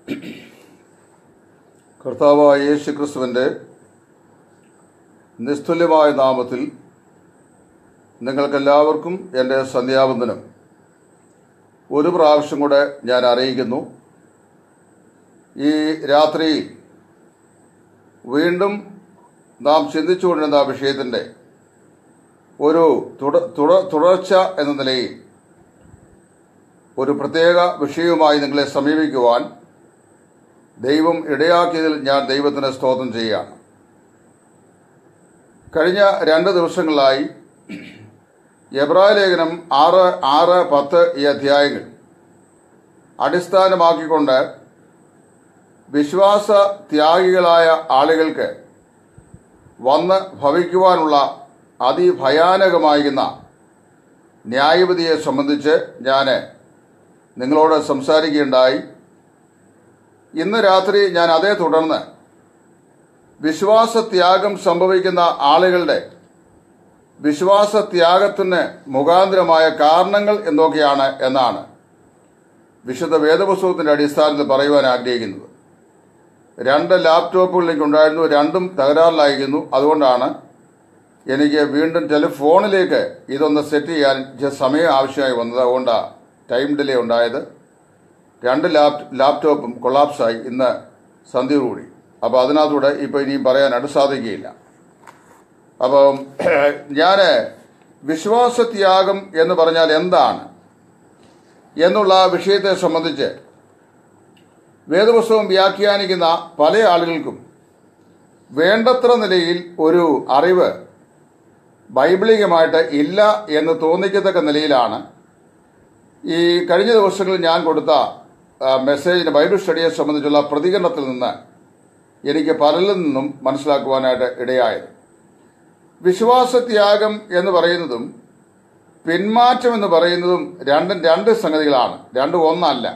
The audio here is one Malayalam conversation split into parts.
കർത്താവായ യേശു ക്രിസ്തുവിൻ്റെ നിസ്തുല്യമായ നാമത്തിൽ നിങ്ങൾക്കെല്ലാവർക്കും എൻ്റെ സന്ധ്യാവന്ദനം ഒരു പ്രാവശ്യം കൂടെ ഞാൻ അറിയിക്കുന്നു ഈ രാത്രിയിൽ വീണ്ടും നാം ചിന്തിച്ചുകൊണ്ടിരുന്ന ആ വിഷയത്തിൻ്റെ ഒരു തുട- തുട- തുടർച്ച എന്ന നിലയിൽ ഒരു പ്രത്യേക വിഷയവുമായി നിങ്ങളെ സമീപിക്കുവാൻ ദൈവം ഇടയാക്കിയതിൽ ഞാൻ ദൈവത്തിന് സ്തോത്രം ചെയ്യുകയാണ് കഴിഞ്ഞ രണ്ട് ദിവസങ്ങളായി എബ്രായ ലേഖനം ആറ് ആറ് പത്ത് ഈ അധ്യായങ്ങൾ അടിസ്ഥാനമാക്കിക്കൊണ്ട് വിശ്വാസ ത്യാഗികളായ ആളുകൾക്ക് വന്ന് ഭവിക്കുവാനുള്ള അതിഭയാനകമായിരുന്ന ന്യായവിധിയെ സംബന്ധിച്ച് ഞാൻ നിങ്ങളോട് സംസാരിക്കുകയുണ്ടായി ഇന്ന് രാത്രി ഞാൻ അതേ തുടർന്ന് വിശ്വാസത്യാഗം സംഭവിക്കുന്ന ആളുകളുടെ വിശ്വാസത്യാഗത്തിന് മുഖാന്തരമായ കാരണങ്ങൾ എന്തൊക്കെയാണ് എന്നാണ് വിശുദ്ധ വേദപുസ്തകത്തിന്റെ അടിസ്ഥാനത്തിൽ പറയുവാൻ ആഗ്രഹിക്കുന്നത് രണ്ട് ലാപ്ടോപ്പുകൾ എനിക്കുണ്ടായിരുന്നു രണ്ടും തകരാറിലായിരുന്നു അതുകൊണ്ടാണ് എനിക്ക് വീണ്ടും ടെലിഫോണിലേക്ക് ഇതൊന്ന് സെറ്റ് ചെയ്യാൻ ഇച്ചിരി സമയം ആവശ്യമായി വന്നത് അതുകൊണ്ടാണ് ടൈം ഡിലേ ഉണ്ടായത് രണ്ട് ലാപ് ലാപ്ടോപ്പും കൊളാപ്സായി ഇന്ന് സന്ധ്യയോടുകൂടി അപ്പോൾ അതിനകത്തൂടെ ഇപ്പോൾ ഇനിയും പറയാനായിട്ട് സാധിക്കുകയില്ല അപ്പം ഞാൻ വിശ്വാസത്യാഗം എന്ന് പറഞ്ഞാൽ എന്താണ് എന്നുള്ള ആ വിഷയത്തെ സംബന്ധിച്ച് വേദപുസ്തകം വ്യാഖ്യാനിക്കുന്ന പല ആളുകൾക്കും വേണ്ടത്ര നിലയിൽ ഒരു അറിവ് ബൈബിളികമായിട്ട് ഇല്ല എന്ന് തോന്നിക്കത്തക്ക നിലയിലാണ് ഈ കഴിഞ്ഞ ദിവസങ്ങളിൽ ഞാൻ കൊടുത്ത ആ, മെസ്സേജിന് ബൈബിൾ സ്റ്റഡിയെ സംബന്ധിച്ചുള്ള പ്രതികരണത്തിൽ നിന്ന് എനിക്ക് പലരിൽ നിന്നും മനസ്സിലാക്കുവാനായിട്ട് ഇടയായത് വിശ്വാസത്യാഗം എന്ന് പറയുന്നതും പിന്മാറ്റം എന്ന് പറയുന്നതും രണ്ടും രണ്ട് സംഗതികളാണ് രണ്ടും ഒന്നല്ല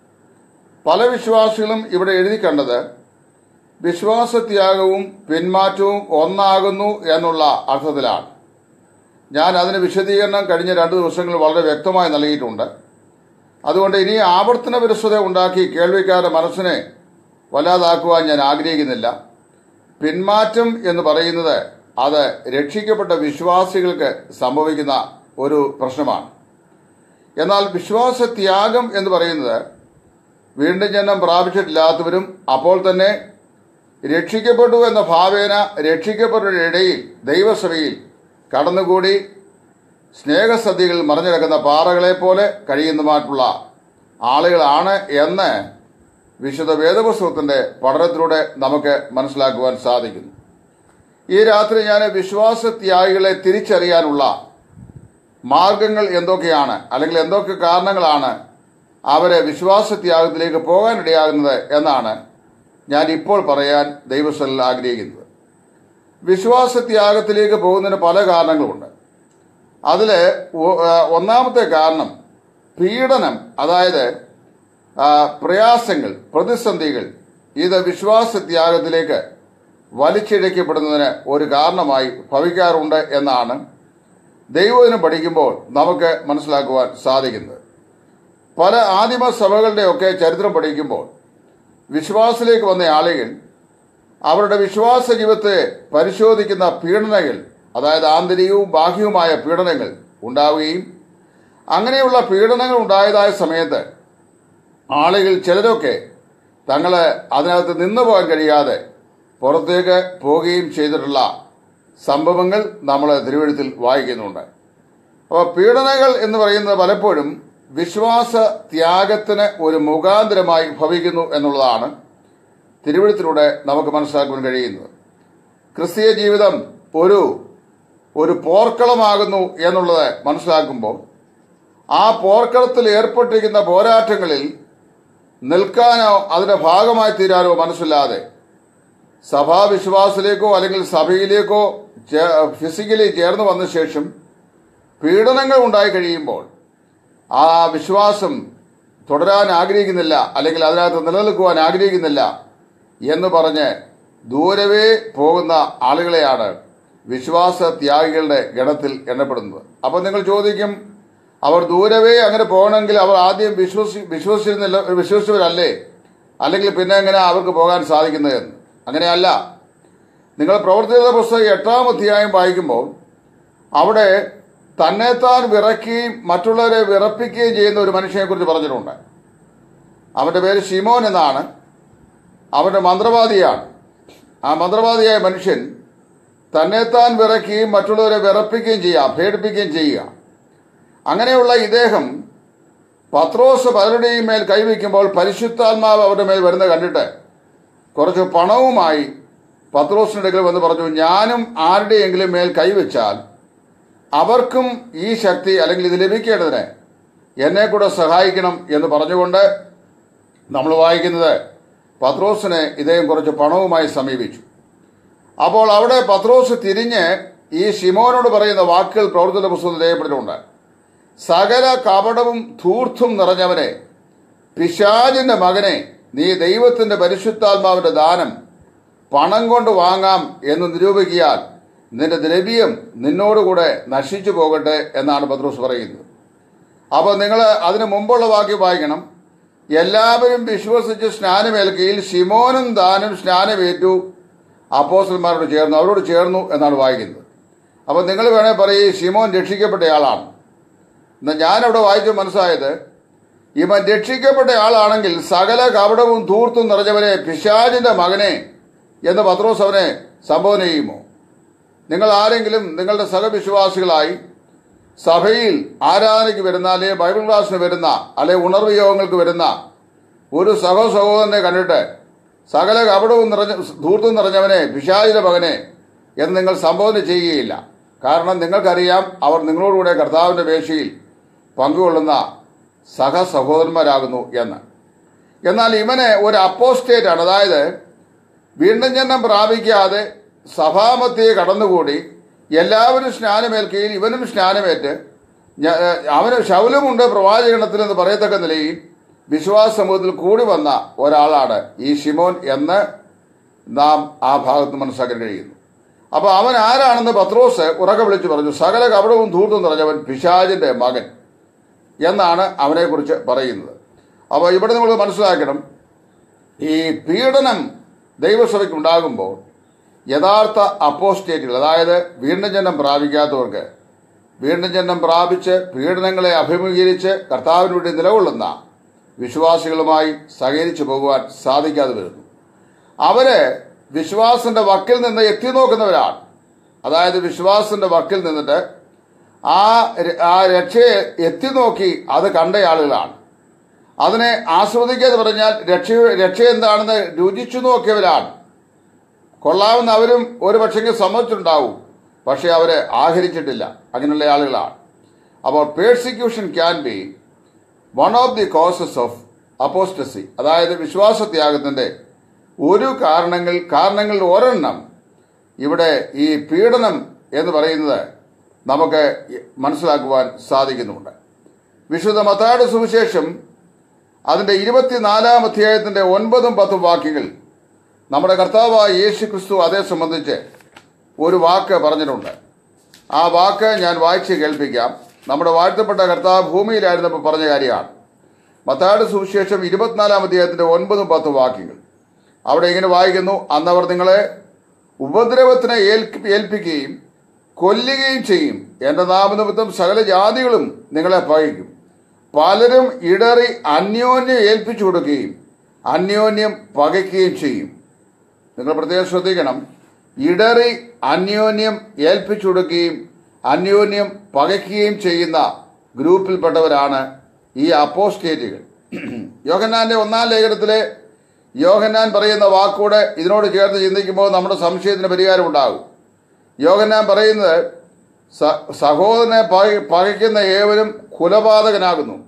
പല വിശ്വാസികളും ഇവിടെ എഴുതി കണ്ടത് വിശ്വാസത്യാഗവും പിന്മാറ്റവും ഒന്നാകുന്നു എന്നുള്ള അർത്ഥത്തിലാണ് ഞാൻ അതിന് വിശദീകരണം കഴിഞ്ഞ രണ്ട് ദിവസങ്ങളിൽ വളരെ വ്യക്തമായി നൽകിയിട്ടുണ്ട് അതുകൊണ്ട് ഇനി ആവർത്തന വിരസത ഉണ്ടാക്കി കേൾവിക്കാരുടെ മനസ്സിനെ വല്ലാതാക്കുവാൻ ഞാൻ ആഗ്രഹിക്കുന്നില്ല പിന്മാറ്റം എന്ന് പറയുന്നത് അത് രക്ഷിക്കപ്പെട്ട വിശ്വാസികൾക്ക് സംഭവിക്കുന്ന ഒരു പ്രശ്നമാണ് എന്നാൽ വിശ്വാസത്യാഗം എന്ന് പറയുന്നത് വീണ്ടും ജന്മം പ്രാപിച്ചിട്ടില്ലാത്തവരും അപ്പോൾ തന്നെ രക്ഷിക്കപ്പെട്ടു എന്ന ഭാവേന രക്ഷിക്കപ്പെട്ടവരുടെ ഇടയിൽ ദൈവസഭയിൽ കടന്നുകൂടി സ്നേഹസദ്യകൾ മറഞ്ഞു കിടക്കുന്ന പാറകളെ പോലെ കഴിയുന്നതായിട്ടുള്ള ആളുകളാണ് എന്ന് വിശുദ്ധ വേദപുസ്തകത്തിന്റെ പഠനത്തിലൂടെ നമുക്ക് മനസ്സിലാക്കുവാൻ സാധിക്കുന്നു ഈ രാത്രി ഞാൻ വിശ്വാസത്യാഗികളെ തിരിച്ചറിയാനുള്ള മാർഗങ്ങൾ എന്തൊക്കെയാണ് അല്ലെങ്കിൽ എന്തൊക്കെ കാരണങ്ങളാണ് അവരെ വിശ്വാസത്യാഗത്തിലേക്ക് പോകാനിടയാകുന്നത് എന്നാണ് ഞാൻ ഇപ്പോൾ പറയാൻ ദൈവസ്ഥലിൽ ആഗ്രഹിക്കുന്നത് വിശ്വാസത്യാഗത്തിലേക്ക് പോകുന്നതിന് പല കാരണങ്ങളുമുണ്ട് അതിൽ ഒന്നാമത്തെ കാരണം പീഡനം അതായത് ആ, പ്രയാസങ്ങൾ പ്രതിസന്ധികൾ ഇത് വിശ്വാസത്യാഗത്തിലേക്ക് വലിച്ചിഴക്കപ്പെടുന്നതിന് ഒരു കാരണമായി ഭവിക്കാറുണ്ട് എന്നാണ് ദൈവദിനം പഠിക്കുമ്പോൾ നമുക്ക് മനസ്സിലാക്കുവാൻ സാധിക്കുന്നത് പല ആദിമ സഭകളുടെയൊക്കെ ചരിത്രം പഠിക്കുമ്പോൾ വിശ്വാസത്തിലേക്ക് വന്ന ആളുകൾ അവരുടെ വിശ്വാസ ജീവിതത്തെ പരിശോധിക്കുന്ന പീഡനങ്ങൾ അതായത് ആന്തരികവും ബാഹ്യവുമായ പീഡനങ്ങൾ ഉണ്ടാവുകയും അങ്ങനെയുള്ള പീഡനങ്ങൾ ഉണ്ടായതായ സമയത്ത് ആളുകൾ ചിലരൊക്കെ തങ്ങൾ അതിനകത്ത് നിന്നു പോകാൻ കഴിയാതെ പുറത്തേക്ക് പോവുകയും ചെയ്തിട്ടുള്ള സംഭവങ്ങൾ നമ്മൾ തിരുവഴുത്തിൽ വായിക്കുന്നുണ്ട് അപ്പോൾ പീഡനങ്ങൾ എന്ന് പറയുന്നത് പലപ്പോഴും വിശ്വാസ ത്യാഗത്തിന് ഒരു മുഖാന്തരമായി ഭവിക്കുന്നു എന്നുള്ളതാണ് തിരുവഴുത്തിലൂടെ നമുക്ക് മനസ്സിലാക്കുവാൻ കഴിയുന്നത് ക്രിസ്തീയ ജീവിതം ഒരു ഒരു പോർക്കളമാകുന്നു എന്നുള്ളത് മനസ്സിലാക്കുമ്പോൾ ആ പോർക്കളത്തിൽ ഏർപ്പെട്ടിരിക്കുന്ന പോരാട്ടങ്ങളിൽ നിൽക്കാനോ അതിന്റെ ഭാഗമായി തീരാനോ മനസ്സില്ലാതെ സഭാവിശ്വാസത്തിലേക്കോ അല്ലെങ്കിൽ സഭയിലേക്കോ ചേ- ഫിസിക്കലി ചേർന്ന് വന്ന ശേഷം പീഡനങ്ങൾ ഉണ്ടായി കഴിയുമ്പോൾ ആ വിശ്വാസം തുടരാൻ ആഗ്രഹിക്കുന്നില്ല അല്ലെങ്കിൽ അതിനകത്ത് നിലനിൽക്കുവാൻ ആഗ്രഹിക്കുന്നില്ല എന്ന് പറഞ്ഞ് ദൂരവേ പോകുന്ന ആളുകളെയാണ് വിശ്വാസ ത്യാഗികളുടെ ഗണത്തിൽ എണ്ണപ്പെടുന്നത് അപ്പോൾ നിങ്ങൾ ചോദിക്കും അവർ ദൂരവേ അങ്ങനെ പോകണമെങ്കിൽ അവർ ആദ്യം വിശ്വസി വിശ്വസിച്ചിരുന്നില്ല വിശ്വസിച്ചവരല്ലേ അല്ലെങ്കിൽ പിന്നെ എങ്ങനെ അവർക്ക് പോകാൻ സാധിക്കുന്നതെന്ന് അങ്ങനെയല്ല നിങ്ങൾ പ്രവർത്തിത പുസ്തകം എട്ടാം അധ്യായം വായിക്കുമ്പോൾ അവിടെ തന്നെത്താൻ വിറയ്ക്കുകയും മറ്റുള്ളവരെ വിറപ്പിക്കുകയും ചെയ്യുന്ന ഒരു മനുഷ്യനെക്കുറിച്ച് പറഞ്ഞിട്ടുണ്ട് അവൻ്റെ പേര് ഷിമോൻ എന്നാണ് അവൻ്റെ മന്ത്രവാദിയാണ് ആ മന്ത്രവാദിയായ മനുഷ്യൻ തന്നെത്താൻ വിറയ്ക്കുകയും മറ്റുള്ളവരെ വിറപ്പിക്കുകയും ചെയ്യുക പേടിപ്പിക്കുകയും ചെയ്യുക അങ്ങനെയുള്ള ഇദ്ദേഹം പത്രോസ് പലരുടെയും മേൽ കൈവയ്ക്കുമ്പോൾ പരിശുദ്ധാത്മാവ് അവരുടെ മേൽ വരുന്നത് കണ്ടിട്ട് കുറച്ച് പണവുമായി പത്രോസിന്റെ അടുക്കൽ വന്ന് പറഞ്ഞു ഞാനും ആരുടെയെങ്കിലും മേൽ കൈവച്ചാൽ അവർക്കും ഈ ശക്തി അല്ലെങ്കിൽ ഇത് ലഭിക്കേണ്ടതിന് എന്നെ കൂടെ സഹായിക്കണം എന്ന് പറഞ്ഞുകൊണ്ട് നമ്മൾ വായിക്കുന്നത് പത്രോസിനെ ഇദ്ദേഹം കുറച്ച് പണവുമായി സമീപിച്ചു അപ്പോൾ അവിടെ പത്രോസ് തിരിഞ്ഞ് ഈ ഷിമോനോട് പറയുന്ന വാക്കുകൾ പ്രവർത്തന പുസ്തകത്തിൽ രേഖപ്പെട്ടിട്ടുണ്ട് സകല കപടവും ധൂർത്തും നിറഞ്ഞവനെ പിശാചിന്റെ മകനെ നീ ദൈവത്തിന്റെ പരിശുദ്ധാത്മാവിന്റെ ദാനം പണം കൊണ്ട് വാങ്ങാം എന്ന് നിരൂപിക്കിയാൽ നിന്റെ ദ്രവ്യം നിന്നോടുകൂടെ നശിച്ചു പോകട്ടെ എന്നാണ് പത്രോസ് പറയുന്നത് അപ്പോൾ നിങ്ങൾ അതിന് മുമ്പുള്ള വാക്യം വായിക്കണം എല്ലാവരും വിശ്വസിച്ച് സ്നാനമേൽക്കയിൽ ശിമോനും ദാനും സ്നാനമേറ്റു അപ്പോസ്റ്റന്മാരോട് ചേർന്നു അവരോട് ചേർന്നു എന്നാണ് വായിക്കുന്നത് അപ്പോൾ നിങ്ങൾ വേണേൽ പറയും ശിമോൻ രക്ഷിക്കപ്പെട്ടയാളാണ് എന്നാൽ ഞാനവിടെ വായിച്ചു മനസ്സായത് ഇവൻ രക്ഷിക്കപ്പെട്ട ആളാണെങ്കിൽ സകല കപടവും ധൂർത്തും നിറഞ്ഞവനെ പിശാചിന്റെ മകനെ എന്ന് പത്രോസ് അവനെ സംബോധന ചെയ്യുമോ നിങ്ങൾ ആരെങ്കിലും നിങ്ങളുടെ സഹവിശ്വാസികളായി സഭയിൽ ആരാധനയ്ക്ക് വരുന്ന അല്ലെങ്കിൽ ബൈബിൾ ക്ലാസ്സിന് വരുന്ന അല്ലെങ്കിൽ ഉണർവ് യോഗങ്ങൾക്ക് വരുന്ന ഒരു സഹോ സഹോദരനെ കണ്ടിട്ട് സകല കപടവും നിറഞ്ഞ ധൂർത്തും നിറഞ്ഞവനെ പിശാചിന്റെ മകനെ എന്ന് നിങ്ങൾ സംബോധന ചെയ്യുകയില്ല കാരണം നിങ്ങൾക്കറിയാം അവർ നിങ്ങളോടുകൂടെ കർത്താവിന്റെ വേശയിൽ പങ്കുകൊള്ളുന്ന സഹ സഹോദരന്മാരാകുന്നു എന്ന് എന്നാൽ ഇവന് ഒരു അപ്പോസ്റ്റേറ്റ് ആണ് അതായത് വീണ്ടും ജന്മം പ്രാപിക്കാതെ സഭാമധ്യയെ കടന്നുകൂടി എല്ലാവരും സ്നാനമേൽക്കുകയും ഇവനും സ്നാനമേറ്റ് ഞ- ഏഹ് അവന് ശൗലമുണ്ട് പ്രവാചകണത്തിൽ എന്ന് പറയത്തക്ക നിലയിൽ വിശ്വാസ സമൂഹത്തിൽ കൂടി വന്ന ഒരാളാണ് ഈ ഷിമോൻ എന്ന് നാം ആ ഭാഗത്ത് മനസ്സിലാക്കാൻ കഴിയുന്നു അപ്പോൾ അവൻ ആരാണെന്ന് പത്രോസ് ഉറക്കെ വിളിച്ചു പറഞ്ഞു സകല കപടവും ധൂർത്തും നിറഞ്ഞവൻ പിശാചിന്റെ മകൻ എന്നാണ് അവനെക്കുറിച്ച് പറയുന്നത് അപ്പോൾ ഇവിടെ നമ്മൾ മനസ്സിലാക്കണം ഈ പീഡനം ദൈവസഭയ്ക്ക് ഉണ്ടാകുമ്പോൾ യഥാർത്ഥ അപ്പോസ്റ്റേറ്റുകൾ അതായത് വീണ്ടും ജന്മം പ്രാപിക്കാത്തവർക്ക് വീണ്ടും ജന്മം പ്രാപിച്ച് പീഡനങ്ങളെ അഭിമുഖീകരിച്ച് കർത്താവിന് വേണ്ടി നിലകൊള്ളുന്ന വിശ്വാസികളുമായി സഹകരിച്ചു പോകുവാൻ സാധിക്കാതെ വരുന്നു അവര് വിശ്വാസത്തിന്റെ വക്കിൽ നിന്ന് എത്തി നോക്കുന്നവരാണ് അതായത് വിശ്വാസത്തിന്റെ വക്കിൽ നിന്നിട്ട് ആ ര- ആ രക്ഷയെ എത്തി നോക്കി അത് കണ്ട ആളുകളാണ് അതിനെ ആസ്വദിക്കാതെ പറഞ്ഞാൽ രക്ഷ രക്ഷ എന്താണെന്ന് രുചിച്ചു നോക്കിയവരാണ് കൊള്ളാമെന്ന് അവരും ഒരു പക്ഷെങ്കിൽ സമ്മതിച്ചിട്ടുണ്ടാവും പക്ഷെ അവരെ ആഹരിച്ചിട്ടില്ല അങ്ങനെയുള്ള ആളുകളാണ് അപ്പോൾ persecution can be one of the causes of apostasy അതായത് വിശ്വാസത്യാഗത്തിന്റെ ഒരു കാരണങ്ങൾ കാരണങ്ങളിൽ ഒരെണ്ണം ഇവിടെ ഈ പീഡനം എന്ന് പറയുന്നത് നമുക്ക് മനസ്സിലാക്കുവാൻ സാധിക്കുന്നുണ്ട് വിശുദ്ധ മത്തായുടെ സുവിശേഷം അതിന്റെ ഇരുപത്തിനാലാം അധ്യായത്തിന്റെ ഒൻപതും പത്തും വാക്യങ്ങൾ നമ്മുടെ കർത്താവായ യേശു ക്രിസ്തു അതേ സംബന്ധിച്ച് ഒരു വാക്ക് പറഞ്ഞിട്ടുണ്ട് ആ വാക്ക് ഞാൻ വായിച്ച് കേൾപ്പിക്കാം നമ്മുടെ വാഴ്ത്തപ്പെട്ട കർത്താവ് ഭൂമിയിലായിരുന്നപ്പോൾ പറഞ്ഞ കാര്യമാണ് മത്തായുടെ സുവിശേഷം ഇരുപത്തിനാലാം അധ്യായത്തിന്റെ ഒൻപതും പത്തും വാക്യങ്ങൾ അവിടെ ഇങ്ങനെ വായിക്കുന്നു അന്നവർ നിങ്ങളെ ഉപദ്രവത്തിന് ഏൽപ്പി- ഏൽപ്പിക്കുകയും കൊല്ലുകയും ചെയ്യും എന്റെ നാമനിമിത്തം സകല ജാതികളും നിങ്ങളെ പകയ്ക്കും പലരും ഇടറി അന്യോന്യം ഏൽപ്പിച്ചു കൊടുക്കുകയും അന്യോന്യം പകയ്ക്കുകയും ചെയ്യും നിങ്ങൾ പ്രത്യേകം ശ്രദ്ധിക്കണം ഇടറി അന്യോന്യം ഏൽപ്പിച്ചു കൊടുക്കുകയും അന്യോന്യം പകയ്ക്കുകയും ചെയ്യുന്ന ഗ്രൂപ്പിൽപ്പെട്ടവരാണ് ഈ അപ്പോസ്റ്റേറ്റുകൾ യോഹന്നാന്റെ ഒന്നാം ലേഖനത്തിലെ യോഹന്നാൻ പറയുന്ന വാക്കൂടെ ഇതിനോട് ചേർത്ത് ചിന്തിക്കുമ്പോൾ നമ്മുടെ സംശയത്തിന് പരിഹാരം ഉണ്ടാകും യോഹന്നാൻ പറയുന്നത് സ- സഹോദരനെ പക- പകയ്ക്കുന്ന ഏവരും കുലപാതകനാകുന്നു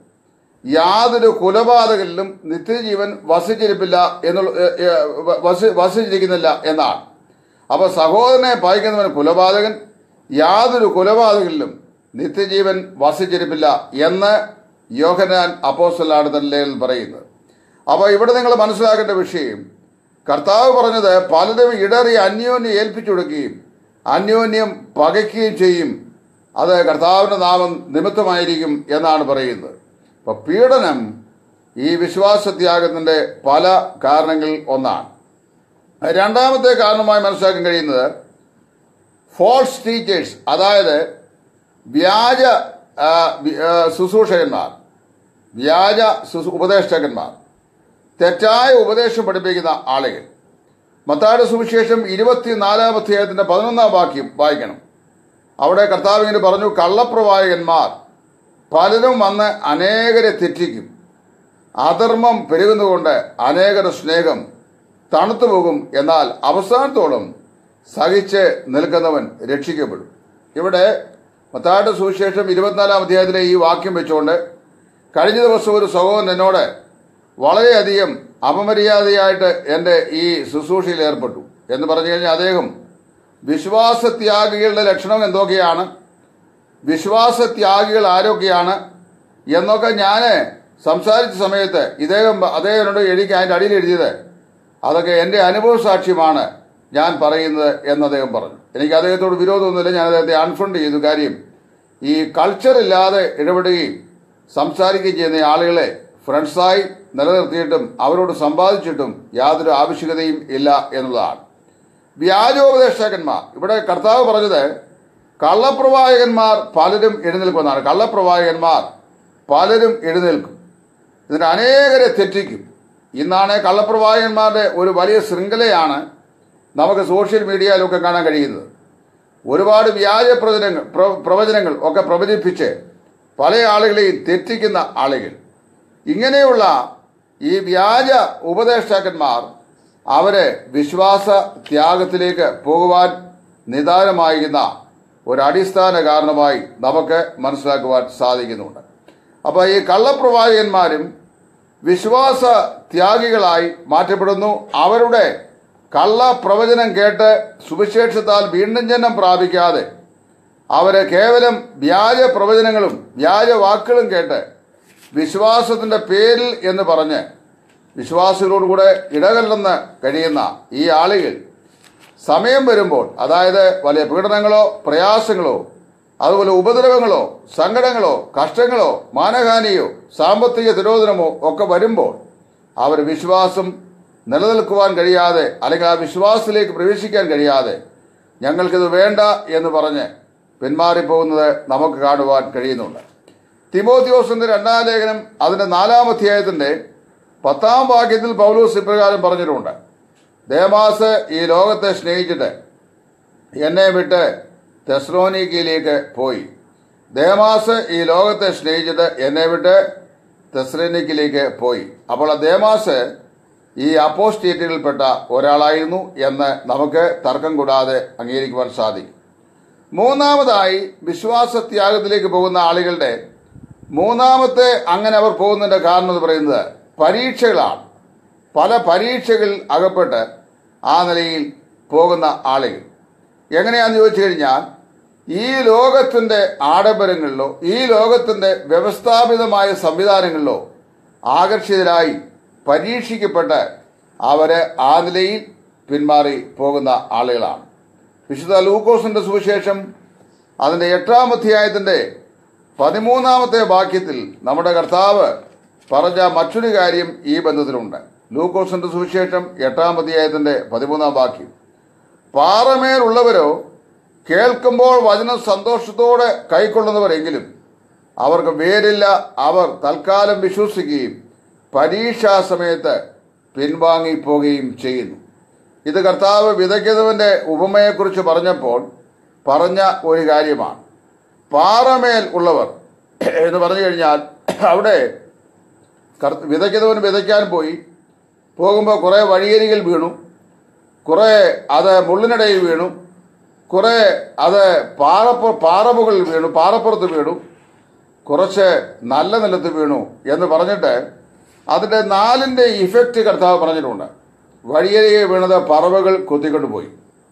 യാതൊരു കുലപാതകനിലും നിത്യജീവൻ വസിച്ചിരിപ്പില്ല എന്നുള്ള ഏ, ഏ, വ- വസി- വസിച്ചിരിക്കുന്നില്ല എന്നാണ് അപ്പൊ സഹോദരനെ പകയ്ക്കുന്നവൻ കുലപാതകൻ യാതൊരു കുലപാതകനിലും നിത്യജീവൻ വസിച്ചിരിപ്പില്ല എന്ന് യോഹനാൻ അപ്പോസ്റ്റലാണ് തന്നെ പറയുന്നത് അപ്പൊ ഇവിടെ നിങ്ങൾ മനസ്സിലാക്കേണ്ട വിഷയം കർത്താവ് പറഞ്ഞത് പലരും ഇടറി അന്യോന്യം ഏൽപ്പിച്ചു കൊടുക്കുകയും അന്യോന്യം പകയ്ക്കുകയും ചെയ്യും അത് കർത്താവിന്റെ നാമം നിമിത്തമായിരിക്കും എന്നാണ് പറയുന്നത് അപ്പൊ പീഡനം ഈ വിശ്വാസത്യാഗത്തിന്റെ പല കാരണങ്ങളിൽ ഒന്നാണ് രണ്ടാമത്തെ കാരണമായി മനസ്സിലാക്കാൻ കഴിയുന്നത് ഫോൾസ് ടീച്ചേഴ്സ് അതായത് വ്യാജ ആ, വി- ആ, ശുശ്രൂഷകന്മാർ വ്യാജ ശുശ്രൂ- ഉപദേഷ്ടകന്മാർ തെറ്റായ ഉപദേശം പഠിപ്പിക്കുന്ന ആളുകൾ മത്തായുടെ സുവിശേഷം ഇരുപത്തിനാലാം അധ്യായത്തിന്റെ പതിനൊന്നാം വാക്യം വായിക്കണം അവിടെ കർത്താവ് ഇങ്ങനെ പറഞ്ഞു കള്ളപ്രവാചകന്മാർ പലരും വന്ന് അനേകരെ തെറ്റിക്കും അധർമ്മം പെരുകുന്നതുകൊണ്ട് അനേകരുടെ സ്നേഹം തണുത്തു പോകും എന്നാൽ അവസാനത്തോളം സഹിച്ച് നിൽക്കുന്നവൻ രക്ഷിക്കപ്പെടും ഇവിടെ മത്തായുടെ സുവിശേഷം ഇരുപത്തിനാലാം അധ്യായത്തിലെ ഈ വാക്യം വെച്ചുകൊണ്ട് കഴിഞ്ഞ ദിവസം ഒരു സഹോദരൻ എന്നോട് വളരെയധികം അപമര്യാദയായിട്ട് എൻ്റെ ഈ ശുശ്രൂഷയിൽ ഏർപ്പെട്ടു എന്ന് പറഞ്ഞു കഴിഞ്ഞാൽ അദ്ദേഹം വിശ്വാസത്യാഗികളുടെ ലക്ഷണം എന്തൊക്കെയാണ് വിശ്വാസത്യാഗികൾ ആരൊക്കെയാണ് എന്നൊക്കെ ഞാൻ സംസാരിച്ച സമയത്ത് ഇദ്ദേഹം അദ്ദേഹം എന്നോട് എഴുതി അതിൻ്റെ അടിയിൽ എഴുതിയത് അതൊക്കെ എൻ്റെ അനുഭവ സാക്ഷ്യമാണ് ഞാൻ പറയുന്നത് എന്ന് അദ്ദേഹം പറഞ്ഞു എനിക്ക് അദ്ദേഹത്തോട് വിരോധമൊന്നുമില്ല ഞാൻ അദ്ദേഹത്തെ അൺഫ്രണ്ട് ചെയ്തു കാര്യം ഈ കൾച്ചർ ഇല്ലാതെ ഇടപെടുകയും സംസാരിക്കുകയും ചെയ്യുന്ന ആളുകളെ ഫ്രണ്ട്സായി നിലനിർത്തിയിട്ടും അവരോട് സമ്പാദിച്ചിട്ടും യാതൊരു ആവശ്യകതയും ഇല്ല എന്നുള്ളതാണ് വ്യാജോപദേഷ്ടകന്മാർ ഇവിടെ കർത്താവ് പറഞ്ഞത് കള്ളപ്രവാചകന്മാർ പലരും എഴുന്നേൽക്കുമെന്നാണ് കള്ളപ്രവാചകന്മാർ പലരും എഴുന്നേൽക്കും ഇതിന് അനേകരെ തെറ്റിക്കും ഇന്നാണ് കള്ളപ്രവാചകന്മാരുടെ ഒരു വലിയ ശൃംഖലയാണ് നമുക്ക് സോഷ്യൽ മീഡിയയിലൊക്കെ കാണാൻ കഴിയുന്നത് ഒരുപാട് വ്യാജ പ്രവചനങ്ങൾ പ്ര- പ്രവചനങ്ങൾ ഒക്കെ പ്രവചിപ്പിച്ച് പല ആളുകളെയും തെറ്റിക്കുന്ന ആളുകൾ ഇങ്ങനെയുള്ള ഈ വ്യാജ ഉപദേഷ്ടാക്കന്മാർ അവരെ വിശ്വാസ ത്യാഗത്തിലേക്ക് പോകുവാൻ നിദാനമായിരുന്ന ഒരു അടിസ്ഥാന കാരണമായി നമുക്ക് മനസ്സിലാക്കുവാൻ സാധിക്കുന്നുണ്ട് അപ്പോൾ ഈ കള്ളപ്രവാചകന്മാരും വിശ്വാസ ത്യാഗികളായി മാറ്റപ്പെടുന്നു അവരുടെ കള്ള പ്രവചനം കേട്ട് സുവിശേഷത്താൽ വീണ്ടും ജന്മം പ്രാപിക്കാതെ അവരെ കേവലം വ്യാജ പ്രവചനങ്ങളും വ്യാജ വാക്കുകളും കേട്ട് വിശ്വാസത്തിന്റെ പേരിൽ എന്ന് പറഞ്ഞ് വിശ്വാസികളോടുകൂടെ ഇടകലർന്ന് കഴിയുന്ന ഈ ആളുകൾ സമയം വരുമ്പോൾ അതായത് വലിയ പീഡനങ്ങളോ പ്രയാസങ്ങളോ അതുപോലെ ഉപദ്രവങ്ങളോ സങ്കടങ്ങളോ കഷ്ടങ്ങളോ മാനഹാനിയോ സാമ്പത്തിക തിരോധനമോ ഒക്കെ വരുമ്പോൾ അവർ വിശ്വാസം നിലനിൽക്കുവാൻ കഴിയാതെ അല്ലെങ്കിൽ ആ വിശ്വാസത്തിലേക്ക് പ്രവേശിക്കാൻ കഴിയാതെ ഞങ്ങൾക്കിത് വേണ്ട എന്ന് പറഞ്ഞ് പിന്മാറിപ്പോകുന്നത് നമുക്ക് കാണുവാൻ കഴിയുന്നുണ്ട് തിമോത്തിയോസിന്റെ രണ്ടാം ലേഖനം അതിന്റെ നാലാം അധ്യായത്തിന്റെ പത്താം വാക്യത്തിൽ പൗലൂസ് ഇപ്രകാരം പറഞ്ഞിട്ടുണ്ട് ദേമാസ് ഈ ലോകത്തെ സ്നേഹിച്ചിട്ട് എന്നെ വിട്ട് തെസ്ലോനിക്കയിലേക്ക് പോയി ദേമാസ് ഈ ലോകത്തെ സ്നേഹിച്ചിട്ട് എന്നെ വിട്ട് തെസ്ലോനിക്കയിലേക്ക് പോയി അപ്പോൾ ആ ദേമാസ് ഈ അപ്പോസ്റ്റേറ്റുകളിൽപ്പെട്ട ഒരാളായിരുന്നു എന്ന് നമുക്ക് തർക്കം കൂടാതെ അംഗീകരിക്കുവാൻ സാധിക്കും മൂന്നാമതായി വിശ്വാസത്യാഗത്തിലേക്ക് പോകുന്ന ആളുകളുടെ മൂന്നാമത്തെ അങ്ങനെ അവർ പോകുന്നതിന്റെ കാരണം എന്ന് പറയുന്നത് പരീക്ഷകളാണ് പല പരീക്ഷകളിൽ അകപ്പെട്ട് ആ നിലയിൽ പോകുന്ന ആളുകൾ എങ്ങനെയാണെന്ന് ചോദിച്ചു കഴിഞ്ഞാൽ ഈ ലോകത്തിന്റെ ആഡംബരങ്ങളിലോ ഈ ലോകത്തിന്റെ വ്യവസ്ഥാപിതമായ സംവിധാനങ്ങളിലോ ആകർഷിതരായി പരീക്ഷിക്കപ്പെട്ട് അവര് ആ നിലയിൽ പിന്മാറി പോകുന്ന ആളുകളാണ് വിശുദ്ധ ലൂക്കോസിന്റെ സുവിശേഷം അതിന്റെ എട്ടാം അധ്യായത്തിന്റെ പതിമൂന്നാമത്തെ വാക്യത്തിൽ നമ്മുടെ കർത്താവ് പറഞ്ഞ മറ്റൊരു കാര്യം ഈ ബന്ധത്തിലുണ്ട് ലൂക്കോസിന്റെ സുവിശേഷം എട്ടാം അധ്യായത്തിന്റെ പതിമൂന്നാം വാക്യം പാറമേലുള്ളവരോ കേൾക്കുമ്പോൾ വചനം സന്തോഷത്തോടെ കൈക്കൊള്ളുന്നവരെങ്കിലും അവർക്ക് വേരില്ല അവർ തൽക്കാലം വിശ്വസിക്കുകയും പരീക്ഷാ സമയത്ത് പിൻവാങ്ങിപ്പോവുകയും ചെയ്യുന്നു ഇത് കർത്താവ് വിതയ്ക്കുന്നവന്റെ ഉപമയെക്കുറിച്ച് പറഞ്ഞപ്പോൾ പറഞ്ഞ ഒരു കാര്യമാണ് പാറമേൽ ഉള്ളവർ എന്ന് പറഞ്ഞു കഴിഞ്ഞാൽ അവിടെ കർ- വിതയ്ക്കുന്നവൻ വിതയ്ക്കാൻ പോയി പോകുമ്പോൾ കുറേ വഴിയരികിൽ വീണു കുറേ അത് മുള്ളിനിടയിൽ വീണു കുറേ അത് പാറപ്പു പാറമുകളിൽ വീണു പാറപ്പുറത്ത് വീണു കുറച്ച് നല്ല നിലത്ത് വീണു എന്ന് പറഞ്ഞിട്ട് അതിന്റെ നാലിന്റെ ഇഫക്റ്റ് കർത്താവ് പറഞ്ഞിട്ടുണ്ട് വഴിയരികെ വീണത് പറവകൾ കൊത്തിക്കൊണ്ടുപോയി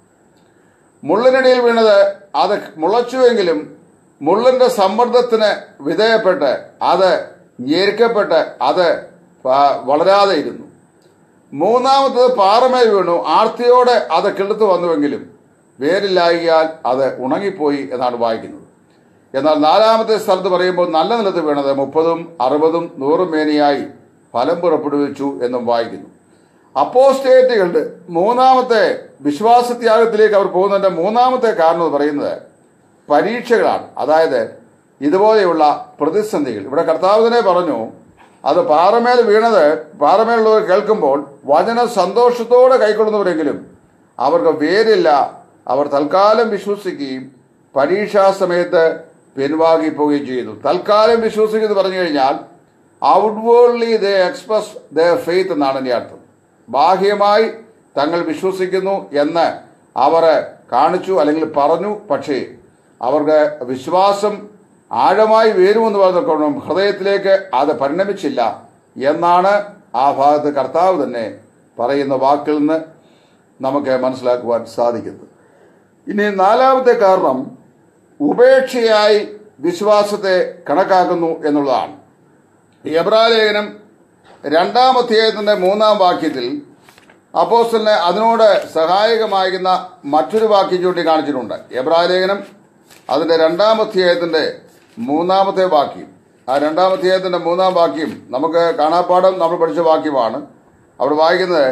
മുള്ളിനിടയിൽ വീണത് അത് മുളച്ചുവെങ്കിലും മുള്ളിന്റെ സമ്മർദ്ദത്തിന് വിധേയപ്പെട്ട് അത് ഞെരുക്കപ്പെട്ട് അത് പ- വളരാതെ ഇരുന്നു മൂന്നാമത്തത് പാറമേൽ വീണു ആർത്തിയോടെ അത് കിളുത്തു വന്നുവെങ്കിലും വേരില്ലായിയാൽ അത് ഉണങ്ങിപ്പോയി എന്നാണ് വായിക്കുന്നത് എന്നാൽ നാലാമത്തെ സ്ഥലത്ത് പറയുമ്പോൾ നല്ല നിലത്ത് വീണത് മുപ്പതും അറുപതും നൂറും മേനിയായി ഫലം പുറപ്പെടുവിച്ചു എന്നും വായിക്കുന്നു അപ്പോസ്റ്റേറ്റുകളുടെ മൂന്നാമത്തെ വിശ്വാസത്യാഗത്തിലേക്ക് അവർ പോകുന്നതിന്റെ മൂന്നാമത്തെ കാരണം എന്ന് പറയുന്നത് പരീക്ഷകളാണ് അതായത് ഇതുപോലെയുള്ള പ്രതിസന്ധികൾ ഇവിടെ കർത്താവ് തന്നെ പറഞ്ഞു അത് പാറമേൽ വീണത് പാറമേലുള്ളവർ കേൾക്കുമ്പോൾ വചനം സന്തോഷത്തോടെ കൈക്കൊള്ളുന്നവരെങ്കിലും അവർക്ക് വേരില്ല അവർ തൽക്കാലം വിശ്വസിക്കുകയും പരീക്ഷാ സമയത്ത് പിൻവാങ്ങി പോവുകയും ചെയ്യുന്നു തൽക്കാലം വിശ്വസിക്കുന്നു പറഞ്ഞു കഴിഞ്ഞാൽ outwardly the express the faith എന്നാണ് എൻ്റെ അർത്ഥം ബാഹ്യമായി തങ്ങൾ വിശ്വസിക്കുന്നു എന്ന് അവർ കാണിച്ചു അല്ലെങ്കിൽ പറഞ്ഞു പക്ഷേ അവർക്ക് വിശ്വാസം ആഴമായി വേരുമെന്ന് പറഞ്ഞുകൊണ്ടും ഹൃദയത്തിലേക്ക് അത് പരിണമിച്ചില്ല എന്നാണ് ആ ഭാഗത്ത് കർത്താവ് തന്നെ പറയുന്ന വാക്കിൽ നിന്ന് നമുക്ക് മനസ്സിലാക്കുവാൻ സാധിക്കുന്നത് ഇനി നാലാമത്തെ കാരണം ഉപേക്ഷയായി വിശ്വാസത്തെ കണക്കാക്കുന്നു എന്നുള്ളതാണ് എബ്രാലേഖനം രണ്ടാം അധ്യായത്തിന്റെ മൂന്നാം വാക്യത്തിൽ അപ്പോസ്റ്റലിനെ അതിനോട് സഹായകമാകുന്ന മറ്റൊരു വാക്യം ചൂണ്ടി കാണിച്ചിട്ടുണ്ട് എബ്രാലേഖനം അതിന്റെ രണ്ടാം അധ്യായത്തിന്റെ മൂന്നാമത്തെ വാക്യം ആ രണ്ടാം അധ്യായത്തിന്റെ മൂന്നാം വാക്യം നമുക്ക് കാണാപ്പാടം നമ്മൾ പഠിച്ച വാക്യമാണ് അവിടെ വായിക്കുന്നത്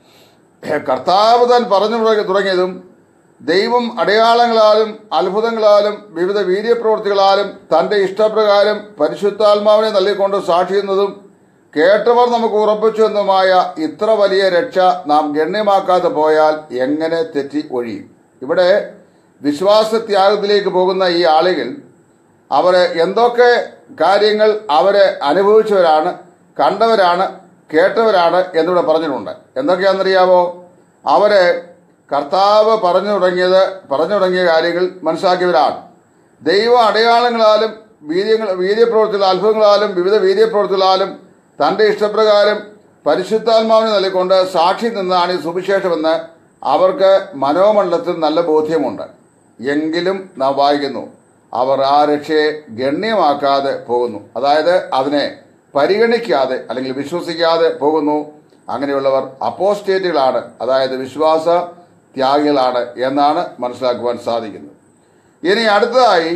കർത്താവ് താൻ പറഞ്ഞു തുടങ്ങി- തുടങ്ങിയതും ദൈവം അടയാളങ്ങളാലും അത്ഭുതങ്ങളാലും വിവിധ വീര്യപ്രവൃത്തികളാലും തന്റെ ഇഷ്ടപ്രകാരം പരിശുദ്ധാത്മാവിനെ നൽകിക്കൊണ്ട് സാക്ഷിയുന്നതും കേട്ടവർ നമുക്ക് ഉറപ്പിച്ചു എന്നുമായ ഇത്ര വലിയ രക്ഷ നാം ഗണ്യമാക്കാതെ പോയാൽ എങ്ങനെ തെറ്റി ഒഴിയും ഇവിടെ വിശ്വാസത്യാഗത്തിലേക്ക് പോകുന്ന ഈ ആളുകൾ അവര് എന്തൊക്കെ കാര്യങ്ങൾ അവര് അനുഭവിച്ചവരാണ് കണ്ടവരാണ് കേട്ടവരാണ് എന്നിവിടെ പറഞ്ഞിട്ടുണ്ട് എന്തൊക്കെയാണെന്നറിയാമോ അവര് കർത്താവ് പറഞ്ഞു തുടങ്ങിയത് പറഞ്ഞു തുടങ്ങിയ കാര്യങ്ങൾ മനസ്സിലാക്കിയവരാണ് ദൈവ അടയാളങ്ങളാലും വീര്യങ്ങൾ വീര്യപ്രവൃത്തികളാലും അത്ഭുതങ്ങളാലും വിവിധ വീര്യപ്രവൃത്തികളാലും തന്റെ ഇഷ്ടപ്രകാരം പരിശുദ്ധാത്മാവിനെ നൽകിക്കൊണ്ട് സാക്ഷി നിന്നാണ് ഈ സുവിശേഷമെന്ന് അവർക്ക് മനോമണ്ഡലത്തിൽ നല്ല ബോധ്യമുണ്ട് എങ്കിലും നാം വായിക്കുന്നു അവർ ആ രക്ഷയെ ഗണ്യമാക്കാതെ പോകുന്നു അതായത് അതിനെ പരിഗണിക്കാതെ അല്ലെങ്കിൽ വിശ്വസിക്കാതെ പോകുന്നു അങ്ങനെയുള്ളവർ അപ്പോസ്റ്റേറ്റുകളാണ് അതായത് വിശ്വാസ ത്യാഗികളാണ് എന്നാണ് മനസ്സിലാക്കുവാൻ സാധിക്കുന്നത് ഇനി അടുത്തതായി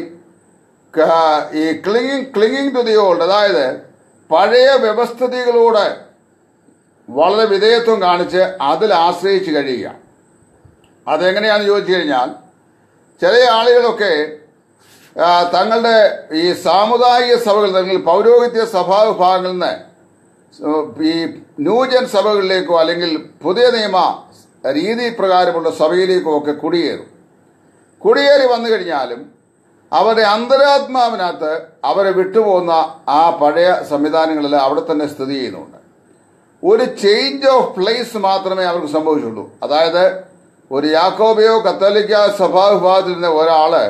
ക- ഈ clinging clinging to the old അതായത് പഴയ വ്യവസ്ഥിതികളോട് വളരെ വിധേയത്വം കാണിച്ച് അതിൽ ആശ്രയിച്ച് കഴിയുക അതെങ്ങനെയാണെന്ന് ചോദിച്ചു കഴിഞ്ഞാൽ ചില ആളുകളൊക്കെ ആ, തങ്ങളുടെ ഈ സാമുദായിക സഭകളിൽ അല്ലെങ്കിൽ പൗരോഹിത്യ സഭാ വിഭാഗങ്ങളിൽ നിന്ന് ഈ ന്യൂജൻ സഭകളിലേക്കോ അല്ലെങ്കിൽ പുതിയ നിയമ രീതി പ്രകാരമുള്ള സഭയിലേക്കോ ഒക്കെ കുടിയേറും കുടിയേറി വന്നു കഴിഞ്ഞാലും അവരുടെ അന്തരാത്മാവിനകത്ത് അവരെ വിട്ടുപോകുന്ന ആ പഴയ സംവിധാനങ്ങളെല്ലാം അവിടെ തന്നെ സ്ഥിതി ചെയ്യുന്നുണ്ട് ഒരു ചേഞ്ച് ഓഫ് പ്ലേസ് മാത്രമേ അവർക്ക് സംഭവിച്ചുള്ളൂ അതായത് ഒരു യാക്കോബയോ കത്തോലിക്ക സഭാ വിഭാഗത്തിൽ നിന്ന് ഒരാള്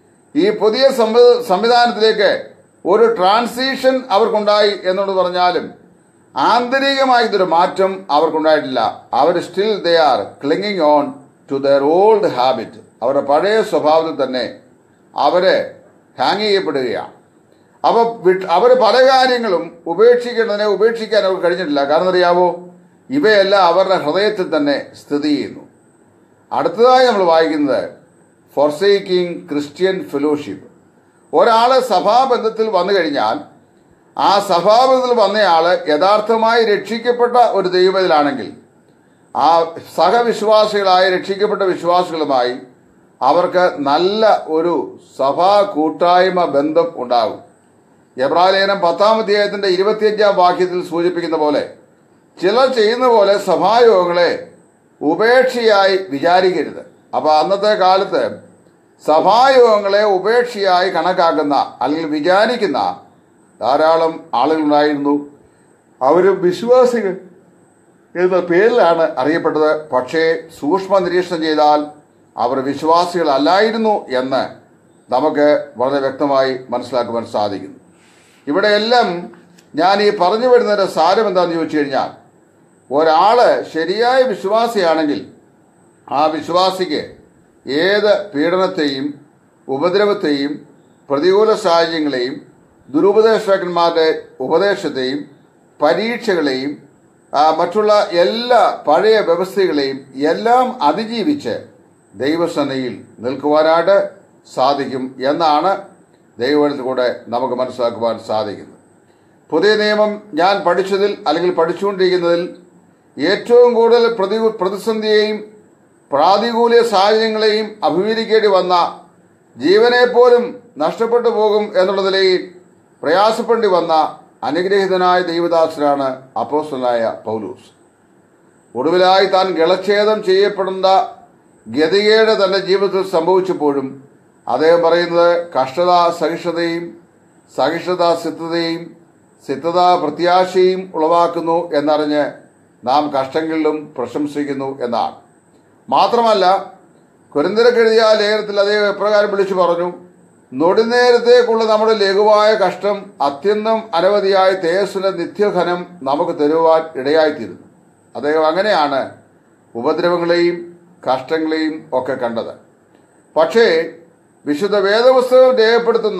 ഈ പുതിയ സംവി- സംവിധാനത്തിലേക്ക് ഒരു ട്രാൻസിഷൻ അവർക്കുണ്ടായി എന്നോട് പറഞ്ഞാലും ആന്തരികമായി ഇതൊരു മാറ്റം അവർക്കുണ്ടായിട്ടില്ല അവർ still they are clinging on to their old habit അവരുടെ പഴയ സ്വഭാവത്തിൽ തന്നെ അവര് ഹാങ് ചെയ്യപ്പെടുകയാണ് അപ്പൊ അവർ പല കാര്യങ്ങളും ഉപേക്ഷിക്കേണ്ടതിനെ ഉപേക്ഷിക്കാൻ അവർക്ക് കഴിഞ്ഞിട്ടില്ല കാരണം അറിയാവോ ഇവയെല്ലാം അവരുടെ ഹൃദയത്തിൽ തന്നെ സ്ഥിതി ചെയ്യുന്നു അടുത്തതായി നമ്മൾ വായിക്കുന്നത് ഫോർസേക്കിംഗ് ക്രിസ്ത്യൻ ഫെലോഷിപ്പ് ഒരാള് സഭാബന്ധത്തിൽ വന്നു കഴിഞ്ഞാൽ ആ സഭാബന്ധത്തിൽ വന്നയാള് യഥാർത്ഥമായി രക്ഷിക്കപ്പെട്ട ഒരു ദൈവത്തിലാണെങ്കിൽ ആ സഹവിശ്വാസികളായ രക്ഷിക്കപ്പെട്ട വിശ്വാസികളുമായി അവർക്ക് നല്ല ഒരു സഭാ കൂട്ടായ്മ ബന്ധം ഉണ്ടാകും എബ്രാലേഖനം പത്താം അധ്യായത്തിന്റെ ഇരുപത്തിയഞ്ചാം വാക്യത്തിൽ സൂചിപ്പിക്കുന്ന പോലെ ചിലർ ചെയ്യുന്ന പോലെ സഭായോഗങ്ങളെ ഉപേക്ഷയായി വിചാരിക്കരുത് അപ്പൊ അന്നത്തെ കാലത്ത് സഭായോഗങ്ങളെ ഉപേക്ഷയായി കണക്കാക്കുന്ന അല്ലെങ്കിൽ വിചാരിക്കുന്ന ധാരാളം ആളുകളുണ്ടായിരുന്നു അവരും വിശ്വാസികൾ എന്ന പേരിലാണ് അറിയപ്പെട്ടത് പക്ഷേ സൂക്ഷ്മ നിരീക്ഷണം ചെയ്താൽ അവർ വിശ്വാസികളല്ലായിരുന്നു എന്ന് നമുക്ക് വളരെ വ്യക്തമായി മനസ്സിലാക്കുവാൻ സാധിക്കുന്നു ഇവിടെയെല്ലാം ഞാൻ ഈ പറഞ്ഞു വരുന്നതിന്റെ സാരം എന്താണെന്ന് ചോദിച്ചു കഴിഞ്ഞാൽ ഒരാള് ശരിയായ വിശ്വാസിയാണെങ്കിൽ ആ വിശ്വാസിക്ക് ഏത് പീഡനത്തെയും ഉപദ്രവത്തെയും പ്രതികൂല സാഹചര്യങ്ങളെയും ദുരുപദേശകന്മാരുടെ ഉപദേശത്തെയും പരീക്ഷകളെയും ആ, മറ്റുള്ള എല്ലാ പഴയ വ്യവസ്ഥകളെയും എല്ലാം അതിജീവിച്ച് ദൈവസന്നയിൽ നിൽക്കുവാനായിട്ട് സാധിക്കും എന്നാണ് ദൈവത്തിൽ കൂടെ നമുക്ക് മനസ്സിലാക്കുവാൻ സാധിക്കുന്നത് പുതിയ നിയമം ഞാൻ പഠിച്ചതിൽ അല്ലെങ്കിൽ പഠിച്ചുകൊണ്ടിരിക്കുന്നതിൽ ഏറ്റവും കൂടുതൽ പ്രതി പ്രതിസന്ധിയെയും പ്രാതികൂല സാഹചര്യങ്ങളെയും അഭിമുഖീകരിക്കേണ്ടി വന്ന ജീവനെ പോലും നഷ്ടപ്പെട്ടു പോകും എന്നുള്ള നിലയിൽ പ്രയാസപ്പെടേണ്ടി വന്ന അനുഗ്രഹീതനായ ദൈവദാസനാണ് അപ്പോസ്റ്റലായ പൗലൂസ് ഒടുവിലായി താൻ ഗളച്ഛേദം ചെയ്യപ്പെടേണ്ട ഗതികേട് തന്റെ ജീവിതത്തിൽ സംഭവിച്ചപ്പോഴും അദ്ദേഹം പറയുന്നത് കഷ്ടത സഹിഷ്ണുതയും സഹിഷ്ണുത സിദ്ധതയും സിദ്ധത പ്രത്യാശയും ഉളവാക്കുന്നു എന്നറിഞ്ഞ് നാം കഷ്ടങ്ങളിലും പ്രശംസിക്കുന്നു എന്നാണ് മാത്രമല്ല കുരന്തരക്കെഴുതിയ ലേഖനത്തിൽ അദ്ദേഹം എപ്രകാരം വിളിച്ചു പറഞ്ഞു നൊടിനേരത്തേക്കുള്ള നമ്മുടെ ലഘുവായ കഷ്ടം അത്യന്തം അനവധിയായ തേജസ്സിന്റെ നിത്യഘനം നമുക്ക് തരുവാൻ ഇടയായിത്തീരുന്നു അദ്ദേഹം അങ്ങനെയാണ് ഉപദ്രവങ്ങളെയും കഷ്ടങ്ങളെയും ഒക്കെ കണ്ടത് പക്ഷേ വിശുദ്ധ വേദപുസ്തകം രേഖപ്പെടുത്തുന്ന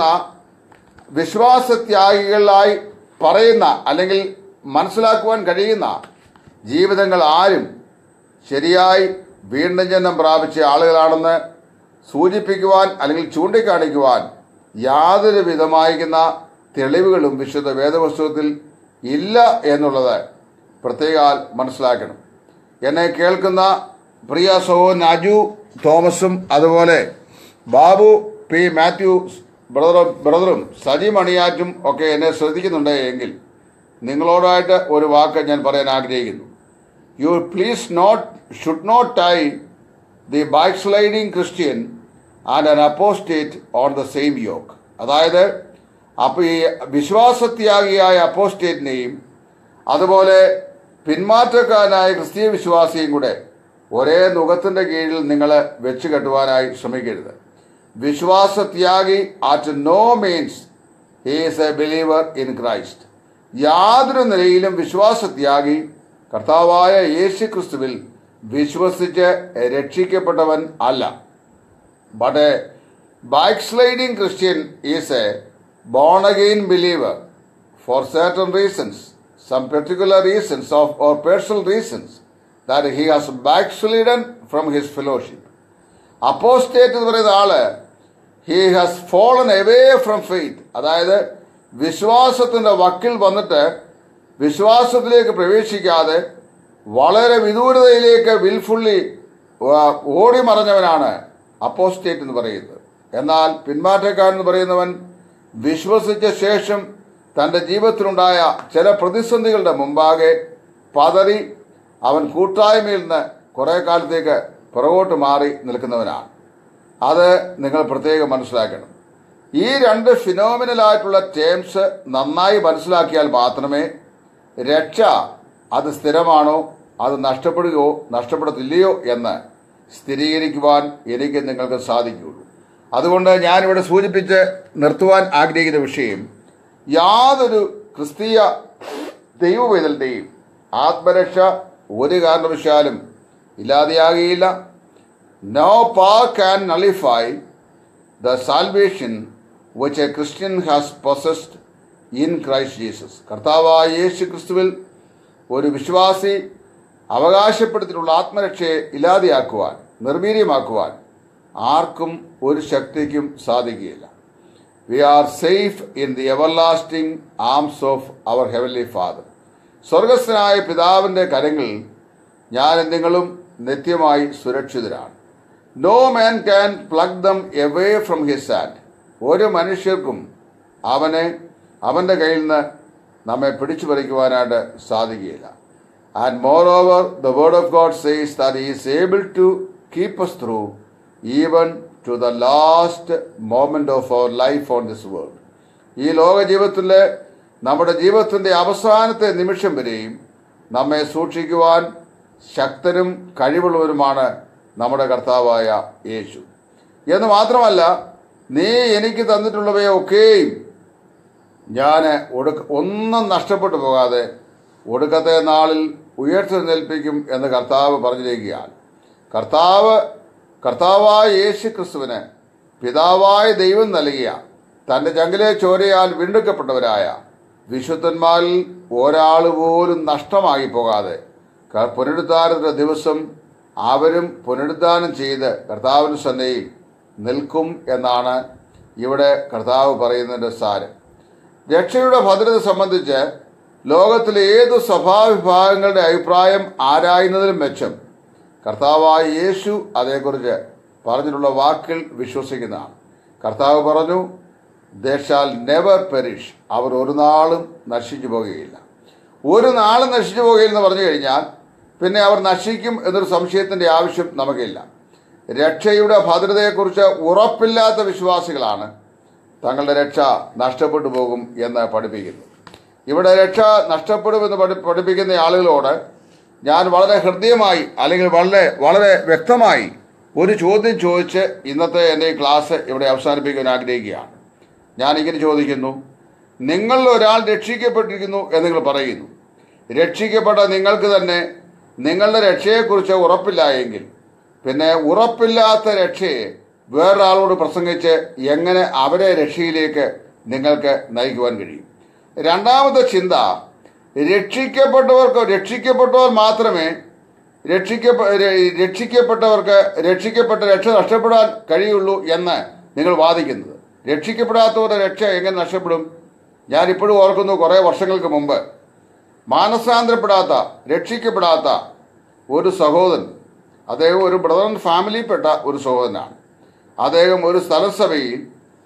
വിശ്വാസത്യാഗികളായി പറയുന്ന അല്ലെങ്കിൽ മനസ്സിലാക്കുവാൻ കഴിയുന്ന ജീവിതങ്ങൾ ആരും ശരിയായി വീണ്ടും ജന്മം പ്രാപിച്ച ആളുകളാണെന്ന് സൂചിപ്പിക്കുവാൻ അല്ലെങ്കിൽ ചൂണ്ടിക്കാണിക്കുവാൻ യാതൊരു വിധമായിരിക്കുന്ന തെളിവുകളും വിശുദ്ധ വേദപുസ്തകത്തിൽ ഇല്ല എന്നുള്ളത് പ്രത്യേകാൽ മനസ്സിലാക്കണം എന്നെ കേൾക്കുന്ന പ്രിയ സഹോദരൻ അജു തോമസും അതുപോലെ ബാബു പി മാത്യു ബ്രദറും ബ്രദറും സജി മണിയാറ്റും ഒക്കെ എന്നെ ശ്രദ്ധിക്കുന്നുണ്ട് എങ്കിൽ നിങ്ങളോടായിട്ട് ഒരു വാക്ക് ഞാൻ പറയാൻ ആഗ്രഹിക്കുന്നു you please not should not tie the backsliding Christian and an apostate on the same yoke അതായത് അപ്പോൾ ഈ വിശ്വാസത്യാഗിയായ അപ്പോസ്റ്റേറ്റിനെയും അതുപോലെ പിന്മാറ്റക്കാരനായ ക്രിസ്തീയ വിശ്വാസിയും കൂടെ ഒരേ നുഖത്തിന്റെ കീഴിൽ നിങ്ങൾ വെച്ച് കെട്ടുവാനായി ശ്രമിക്കരുത് വിശ്വാസത്യാഗി at no means he's a believer in Christ യാതൊരു നിലയിലും വിശ്വാസത്യാഗി കർത്താവായ യേശു ക്രിസ്തുവിൽ വിശ്വസിച്ച് രക്ഷിക്കപ്പെട്ടവൻ അല്ല but a backsliding Christian is a born again believer for certain reasons, some particular reasons of or personal reasons that he has backslidden from his fellowship. Apostate എന്ന് പറയുന്ന ആള് he has fallen away from faith അതായത് വിശ്വാസത്തിന്റെ വക്കിൽ വന്നിട്ട് വിശ്വാസത്തിലേക്ക് പ്രവേശിക്കാതെ വളരെ വിദൂരതയിലേക്ക് വിൽഫുള്ളി ഓടി മറഞ്ഞവനാണ് അപ്പോസ്റ്റേറ്റ് എന്ന് പറയുന്നത് എന്നാൽ പിന്മാറ്റക്കാരൻ എന്ന് പറയുന്നവൻ വിശ്വസിച്ച ശേഷം തന്റെ ജീവിതത്തിലുണ്ടായ ചില പ്രതിസന്ധികളുടെ മുമ്പാകെ പതറി അവൻ കൂട്ടായ്മയിൽ നിന്ന് കുറെ കാലത്തേക്ക് പുറകോട്ട് മാറി നിൽക്കുന്നവനാണ് അത് നിങ്ങൾ പ്രത്യേകം മനസ്സിലാക്കണം ഈ രണ്ട് ഫിനോമിനലായിട്ടുള്ള ടേംസ് നന്നായി മനസ്സിലാക്കിയാൽ മാത്രമേ രക്ഷ അത് സ്ഥിരമാണോ അത് നഷ്ടപ്പെടുകയോ നഷ്ടപ്പെടത്തില്ലയോ എന്ന് സ്ഥിരീകരിക്കുവാൻ എനിക്ക് നിങ്ങൾക്ക് സാധിക്കുകയുള്ളൂ അതുകൊണ്ട് ഞാനിവിടെ സൂചിപ്പിച്ച് നിർത്തുവാൻ ആഗ്രഹിക്കുന്ന വിഷയം യാതൊരു ക്രിസ്തീയ ദൈവവേദലിൻ്റെയും ആത്മരക്ഷ ഒരു കാരണവശാലും ഇല്ലാതെയാകുകയില്ല no power can nullify the salvation which a Christian has possessed in Christ Jesus കർത്താവായ യേശു ക്രിസ്തുവിൽ ഒരു വിശ്വാസി അവകാശപ്പെടുത്തിയിട്ടുള്ള ആത്മരക്ഷയെ ഇല്ലാതെയാക്കുവാൻ നിർവീര്യമാക്കുവാൻ ആർക്കും ഒരു ശക്തിക്കും സാധിക്കുകയില്ല we are safe in the everlasting arms of our heavenly father സ്വർഗസ്ഥനായ പിതാവിൻ്റെ കരങ്ങളിൽ ഞാൻ നിങ്ങളും നിത്യമായി സുരക്ഷിതരാണ് no man can pluck them away from his hand ഒരു മനുഷ്യർക്കും അവനെ അവൻ്റെ കയ്യിൽ നിന്ന് നമ്മെ പിടിച്ചു പറിക്കുവാനായിട്ട് സാധിക്കുകയില്ല and moreover the word of God says that is able to keep us through even to the last moment of our life on this world ഈ ലോക ജീവിതത്തിലെ നമ്മുടെ ജീവിതത്തിന്റെ അവസാനത്തെ നിമിഷം വരെയും നമ്മെ സൂക്ഷിക്കുവാൻ ശക്തനും കഴിവുള്ളവരുമാണ് നമ്മുടെ കർത്താവായ യേശു എന്ന് മാത്രമല്ല നീ എനിക്ക് തന്നിട്ടുള്ളവയൊക്കെയും ഞാൻ ഒടുക്ക ഒന്നും നഷ്ടപ്പെട്ടു പോകാതെ ഒടുക്കത്തെ നാളിൽ ഉയർത്തെഴുന്നേൽപ്പിക്കും എന്ന് കർത്താവ് പറഞ്ഞിരിക്കുകയാണ് കർത്താവ് കർത്താവായ യേശു ക്രിസ്തുവിന് പിതാവായ ദൈവം നൽകിയ തന്റെ ചങ്കിലെ ചോരയാൽ വീണ്ടെടുക്കപ്പെട്ടവരായ വിശുദ്ധന്മാരിൽ ഒരാൾ പോലും നഷ്ടമായി പോകാതെ ക- പുനരുദ്ധാനത്തിന്റെ ദിവസം അവരും പുനരുദ്ധാനം ചെയ്ത് കർത്താവിന് സന്നയിൽ നിൽക്കും എന്നാണ് ഇവിടെ കർത്താവ് പറയുന്നതിന്റെ സാരം രക്ഷയുടെ ഭദ്രത സംബന്ധിച്ച് ലോകത്തിലെ ഏത് സഭാവിഭാഗങ്ങളുടെ അഭിപ്രായം ആരായുന്നതിലും മെച്ചം കർത്താവായ യേശു അതേക്കുറിച്ച് പറഞ്ഞിട്ടുള്ള വാക്കുകൾ വിശ്വസിക്കുന്നതാണ് കർത്താവ് പറഞ്ഞു ദേ ഷാൽ നെവർ പെരിഷ് അവർ ഒരു നാളും നശിച്ചു പോകുകയില്ല ഒരു നാളും നശിച്ചു പോകുകയില്ലെന്ന് പറഞ്ഞു കഴിഞ്ഞാൽ പിന്നെ അവർ നശിക്കും എന്നൊരു സംശയത്തിന്റെ ആവശ്യം നമുക്കില്ല രക്ഷയുടെ ഭദ്രതയെക്കുറിച്ച് ഉറപ്പില്ലാത്ത വിശ്വാസികളാണ് തങ്ങളുടെ രക്ഷ നഷ്ടപ്പെട്ടു പോകും എന്ന് പഠിപ്പിക്കുന്നു ഇവിടെ രക്ഷ നഷ്ടപ്പെടുമെന്ന് പഠി പഠിപ്പിക്കുന്ന ആളുകളോട് ഞാൻ വളരെ ഹൃദ്യമായി അല്ലെങ്കിൽ വളരെ വളരെ വ്യക്തമായി ഒരു ചോദ്യം ചോദിച്ച് ഇന്നത്തെ എൻ്റെ ഈ ക്ലാസ് ഇവിടെ അവസാനിപ്പിക്കാൻ ആഗ്രഹിക്കുകയാണ് ഞാനിങ്ങനെ ചോദിക്കുന്നു നിങ്ങളിൽ ഒരാൾ രക്ഷിക്കപ്പെട്ടിരിക്കുന്നു എന്ന് നിങ്ങൾ പറയുന്നു രക്ഷിക്കപ്പെട്ട നിങ്ങൾക്ക് തന്നെ നിങ്ങളുടെ രക്ഷയെക്കുറിച്ച് ഉറപ്പില്ല എങ്കിൽ പിന്നെ ഉറപ്പില്ലാത്ത രക്ഷയെ വേറൊരാളോട് പ്രസംഗിച്ച് എങ്ങനെ അവരെ രക്ഷയിലേക്ക് നിങ്ങൾക്ക് നയിക്കുവാൻ കഴിയും രണ്ടാമത്തെ ചിന്ത രക്ഷിക്കപ്പെട്ടവർക്ക് രക്ഷിക്കപ്പെട്ടവർ മാത്രമേ രക്ഷിക്കപ്പെ ര- രക്ഷിക്കപ്പെട്ടവർക്ക് രക്ഷിക്കപ്പെട്ട രക്ഷ നഷ്ടപ്പെടാൻ കഴിയുള്ളൂ എന്ന് നിങ്ങൾ വാദിക്കുന്നത് രക്ഷിക്കപ്പെടാത്തവരുടെ രക്ഷ എങ്ങനെ നഷ്ടപ്പെടും ഞാൻ ഇപ്പോഴും ഓർക്കുന്നു കുറേ വർഷങ്ങൾക്ക് മുമ്പ് മാനസാന്തരപ്പെടാത്ത രക്ഷിക്കപ്പെടാത്ത ഒരു സഹോദരൻ അദ്ദേഹം ഒരു ബ്രദർ ഫാമിലിയിൽപ്പെട്ട ഒരു സഹോദരനാണ് അദ്ദേഹം ഒരു സ്ഥലസഭയിൽ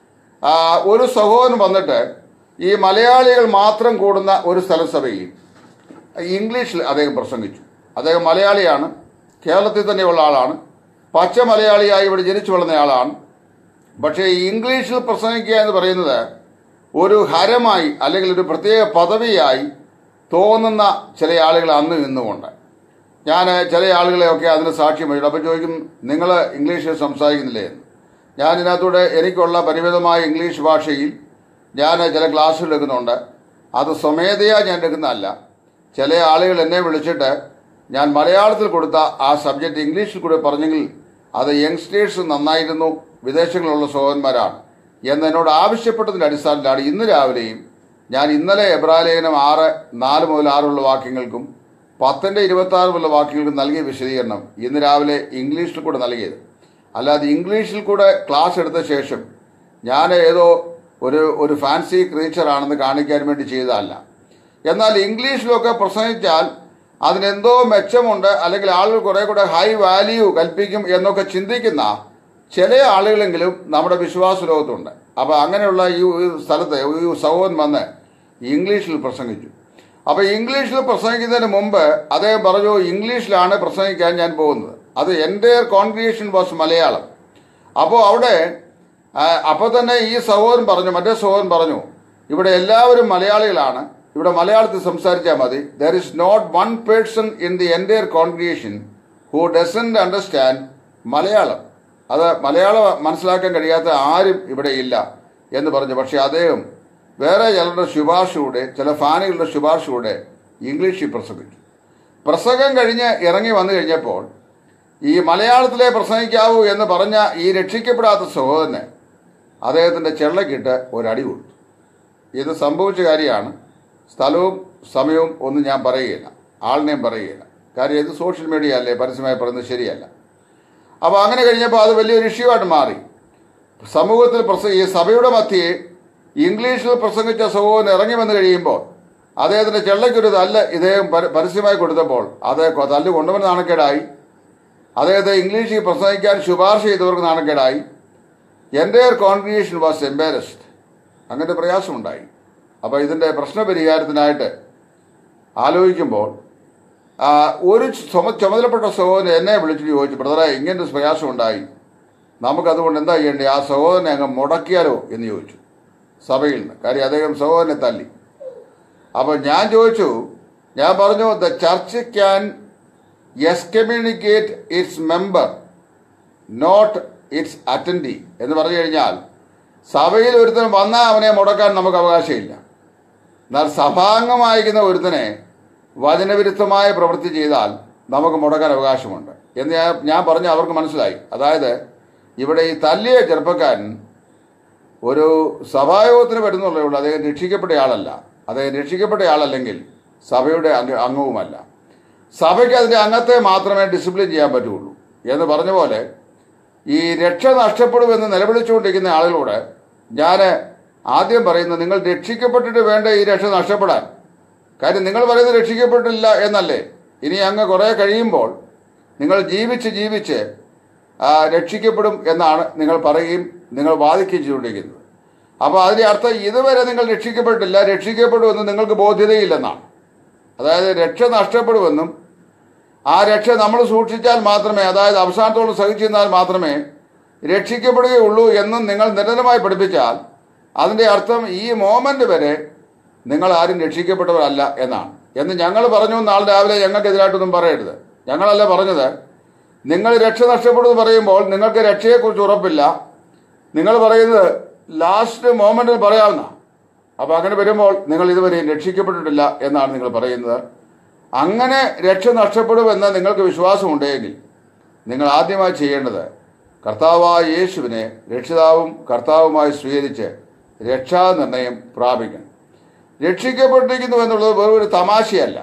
ആ, ഒരു സഹോദരൻ വന്നിട്ട് ഈ മലയാളികൾ മാത്രം കൂടുന്ന ഒരു സ്ഥലസഭയിൽ ഇംഗ്ലീഷിൽ അദ്ദേഹം പ്രസംഗിച്ചു അദ്ദേഹം മലയാളിയാണ് കേരളത്തിൽ തന്നെയുള്ള ആളാണ് പച്ച മലയാളിയായി ഇവിടെ ജനിച്ചു വളർന്ന ആളാണ് പക്ഷേ ഈ ഇംഗ്ലീഷിൽ പ്രസംഗിക്കുക എന്ന് പറയുന്നത് ഒരു ഹരമായി അല്ലെങ്കിൽ ഒരു പ്രത്യേക പദവിയായി തോന്നുന്ന ചില ആളുകൾ അന്ന് ഇന്നുമുണ്ട് ഞാൻ ചില ആളുകളെയൊക്കെ അതിന് സാക്ഷ്യം വഹിച്ചു അപ്പോൾ ചോദിക്കും നിങ്ങൾ ഇംഗ്ലീഷ് സംസാരിക്കുന്നില്ലേ എന്ന് ഞാൻ ഇതിനകത്തൂടെ എനിക്കുള്ള പരിമിതമായ ഇംഗ്ലീഷ് ഭാഷയിൽ ഞാൻ ചില ക്ലാസ്സുകൾ എടുക്കുന്നുണ്ട് അത് സ്വമേധയാ ഞാൻ എടുക്കുന്നതല്ല ചില ആളുകൾ എന്നെ വിളിച്ചിട്ട് ഞാൻ മലയാളത്തിൽ കൊടുത്ത ആ സബ്ജക്റ്റ് ഇംഗ്ലീഷിൽ കൂടെ പറഞ്ഞെങ്കിൽ അത് യങ്സ്റ്റേഴ്സ് നന്നായിരുന്നു വിദേശങ്ങളിലുള്ള സഹോദരന്മാരാണ് എന്ന് എന്നോട് ആവശ്യപ്പെട്ടതിൻ്റെ അടിസ്ഥാനത്തിലാണ് ഇന്ന് രാവിലെയും ഞാൻ ഇന്നലെ എബ്രാലേഖനം ആറ് നാല് മുതൽ ആറുള്ള വാക്യങ്ങൾക്കും പത്തിൻ്റെ ഇരുപത്തി ആറ് മുതലുള്ള വാക്യങ്ങൾക്കും നൽകിയ വിശദീകരണം ഇന്ന് രാവിലെ ഇംഗ്ലീഷിൽ കൂടെ നൽകിയത് അല്ലാതെ ഇംഗ്ലീഷിൽ കൂടെ ക്ലാസ് എടുത്ത ശേഷം ഞാൻ ഏതോ ഒരു ഒരു ഫാൻസി ക്രീച്ചറാണെന്ന് കാണിക്കാൻ വേണ്ടി ചെയ്തതല്ല എന്നാൽ ഇംഗ്ലീഷിലൊക്കെ പ്രസംഗിച്ചാൽ അതിനെന്തോ മെച്ചമുണ്ട് അല്ലെങ്കിൽ ആളുകൾ കുറെ കൂടെ ഹൈ വാല്യൂ കൽപ്പിക്കും എന്നൊക്കെ ചിന്തിക്കുന്ന ചില ആളുകളെങ്കിലും നമ്മുടെ വിശ്വാസ ലോകത്തുണ്ട് അപ്പോൾ അങ്ങനെയുള്ള ഈ ഒരു സ്ഥലത്ത് ഈ സഹോദരൻ വന്ന് ഇംഗ്ലീഷിൽ പ്രസംഗിച്ചു അപ്പോൾ ഇംഗ്ലീഷിൽ പ്രസംഗിക്കുന്നതിന് മുമ്പ് അദ്ദേഹം പറഞ്ഞു ഇംഗ്ലീഷിലാണ് പ്രസംഗിക്കാൻ ഞാൻ പോകുന്നത് അത് എൻ്റെ കോൺഗ്രിഗേഷൻ വാസ് മലയാളം അപ്പോൾ അവിടെ ആ, അപ്പോൾ തന്നെ ഈ സഹോദരൻ പറഞ്ഞു മറ്റേ സഹോദരൻ പറഞ്ഞു ഇവിടെ എല്ലാവരും മലയാളികളാണ് ഇവിടെ മലയാളത്തിൽ സംസാരിച്ചാൽ മതി there is not one person in the entire congregation who doesn't understand Malayalam അത് മലയാളം മനസ്സിലാക്കാൻ കഴിയാത്ത ആരും ഇവിടെ ഇല്ല എന്ന് പറഞ്ഞു പക്ഷേ അദ്ദേഹം വേറെ ചിലരുടെ ശുപാർശയുടെ ചില ഫാനുകളുടെ ശുപാർശയുടെ ഇംഗ്ലീഷിൽ പ്രസംഗിച്ചു പ്രസംഗം കഴിഞ്ഞ് ഇറങ്ങി വന്നു കഴിഞ്ഞപ്പോൾ ഈ മലയാളത്തിലെ പ്രസംഗിക്കാവൂ എന്ന് പറഞ്ഞ ഈ രക്ഷിക്കപ്പെടാത്ത സഹോദരന് അദ്ദേഹത്തിൻ്റെ ചെള്ളക്കിട്ട് ഒരടി കൊടുത്തു ഇത് സംഭവിച്ച കാര്യമാണ് സ്ഥലവും സമയവും ഒന്നും ഞാൻ പറയുകയില്ല ആളിനെയും പറയുകയില്ല കാര്യം ഇത് സോഷ്യൽ മീഡിയ അല്ലേ പരസ്യമായി പറയുന്നത് ശരിയല്ല അപ്പോൾ അങ്ങനെ കഴിഞ്ഞപ്പോൾ അത് വലിയൊരു ഇഷ്യൂ ആയിട്ട് മാറി സമൂഹത്തിൽ പ്രസ ഈ സഭയുടെ മധ്യേ ഇംഗ്ലീഷിൽ പ്രസംഗിച്ച സഹോദരൻ ഇറങ്ങി വന്നു കഴിയുമ്പോൾ അദ്ദേഹത്തിന്റെ ചെള്ളയ്ക്കൊരു തല്ല് ഇദ്ദേഹം പര- പരസ്യമായി കൊടുത്തപ്പോൾ അത് കൊ- തല്ല് കൊണ്ടുവന്ന നാണക്കേടായി അദ്ദേഹത്തെ ഇംഗ്ലീഷിൽ പ്രസംഗിക്കാൻ ശുപാർശ ചെയ്തവർക്ക് നാണക്കേടായി എൻ്റെ കോൺഗ്രിഗേഷൻ വാസ് എംബാരസ്ഡ് അങ്ങനെ പ്രയാസമുണ്ടായി അപ്പോൾ ഇതിൻ്റെ പ്രശ്നപരിഹാരത്തിനായിട്ട് ആലോചിക്കുമ്പോൾ ആ, ഒരു ചുമ ചുമതലപ്പെട്ട സഹോദരൻ എന്നെ വിളിച്ചിട്ട് ചോദിച്ചു ബ്രദറെ ഇങ്ങനെ ഒരു പ്രയാസം ഉണ്ടായി നമുക്കതുകൊണ്ട് എന്താ ചെയ്യേണ്ടത് ആ സഹോദരനെ അങ്ങ് മുടക്കിയാലോ എന്ന് ചോദിച്ചു സഭയിൽ നിന്ന് കാര്യം അദ്ദേഹം സഹോദരനെ തല്ലി അപ്പോൾ ഞാൻ ചോദിച്ചു ഞാൻ പറഞ്ഞു the church can excommunicate its member not its attendee എന്ന് പറഞ്ഞു കഴിഞ്ഞാൽ സഭയിൽ ഒരുത്തൻ വന്നാൽ അവനെ മുടക്കാൻ നമുക്ക് അവകാശമില്ല എന്നാൽ സഭാംഗമായിരിക്കുന്ന ഒരുത്തനെ വചനവിരുദ്ധമായ പ്രവൃത്തി ചെയ്താൽ നമുക്ക് മുടക്കാൻ അവകാശമുണ്ട് എന്ന് ഞാൻ ഞാൻ പറഞ്ഞു അവർക്ക് മനസ്സിലായി അതായത് ഇവിടെ ഈ തല്ലിയ ചെറുപ്പക്കാരൻ ഒരു സഭായോഗത്തിന് വരുന്നുള്ളേ ഉള്ളൂ അദ്ദേഹം രക്ഷിക്കപ്പെട്ട ആളല്ല അദ്ദേഹം രക്ഷിക്കപ്പെട്ട ആളല്ലെങ്കിൽ സഭയുടെ അംഗ അംഗവുമല്ല സഭയ്ക്ക് അതിൻ്റെ അംഗത്തെ മാത്രമേ ഡിസിപ്ലിൻ ചെയ്യാൻ പറ്റുള്ളൂ എന്ന് പറഞ്ഞ പോലെ ഈ രക്ഷ നഷ്ടപ്പെടുമെന്ന് നിലവിളിച്ചുകൊണ്ടിരിക്കുന്ന ആളുകളോട് ഞാൻ ആദ്യം പറയുന്നത് നിങ്ങൾ രക്ഷിക്കപ്പെട്ടിട്ട് വേണ്ട ഈ രക്ഷ നഷ്ടപ്പെടാൻ കാര്യം നിങ്ങൾ പറയുന്നത് രക്ഷിക്കപ്പെട്ടില്ല എന്നല്ലേ ഇനി അങ്ങ് കുറേ കഴിയുമ്പോൾ നിങ്ങൾ ജീവിച്ച് ജീവിച്ച് ആ, രക്ഷിക്കപ്പെടും എന്നാണ് നിങ്ങൾ പറയുകയും നിങ്ങൾ വാദിക്കുകയും ചെയ്തുകൊണ്ടിരിക്കുന്നത് അപ്പോൾ അതിൻ്റെ അർത്ഥം ഇതുവരെ നിങ്ങൾ രക്ഷിക്കപ്പെട്ടില്ല രക്ഷിക്കപ്പെടുമെന്ന് നിങ്ങൾക്ക് ബോധ്യതയില്ലെന്നാണ് അതായത് രക്ഷ നഷ്ടപ്പെടുമെന്നും ആ രക്ഷ നമ്മൾ സൂക്ഷിച്ചാൽ മാത്രമേ അതായത് അവസാനത്തോളം സഹിച്ചിരുന്നാൽ മാത്രമേ രക്ഷിക്കപ്പെടുകയുള്ളൂ എന്നും നിങ്ങൾ നിരന്തരമായി പഠിപ്പിച്ചാൽ അതിൻ്റെ അർത്ഥം ഈ മോമെന്റ് വരെ നിങ്ങൾ ആരും രക്ഷിക്കപ്പെട്ടവരല്ല എന്നാണ് എന്ന് ഞങ്ങൾ പറഞ്ഞു നാളെ രാവിലെ ഞങ്ങൾക്കെതിരായിട്ടൊന്നും പറയരുത് ഞങ്ങളല്ല പറഞ്ഞത് നിങ്ങൾ രക്ഷ നഷ്ടപ്പെടുമെന്ന് പറയുമ്പോൾ നിങ്ങൾക്ക് രക്ഷയെക്കുറിച്ച് ഉറപ്പില്ല നിങ്ങൾ പറയുന്നത് ലാസ്റ്റ് മോമെന്റിൽ പറയാവുന്ന അപ്പോൾ അങ്ങനെ വരുമ്പോൾ നിങ്ങൾ ഇതുവരെയും രക്ഷിക്കപ്പെട്ടിട്ടില്ല എന്നാണ് നിങ്ങൾ പറയുന്നത് അങ്ങനെ രക്ഷ നഷ്ടപ്പെടുമെന്ന് നിങ്ങൾക്ക് വിശ്വാസമുണ്ടെങ്കിൽ നിങ്ങൾ ആദ്യമായി ചെയ്യേണ്ടത് കർത്താവായ യേശുവിനെ രക്ഷിതാവും കർത്താവുമായി സ്വീകരിച്ച് രക്ഷാനിർണയം പ്രാപിക്കണം രക്ഷിക്കപ്പെട്ടിരിക്കുന്നു എന്നുള്ളത് വെറും ഒരു തമാശയല്ല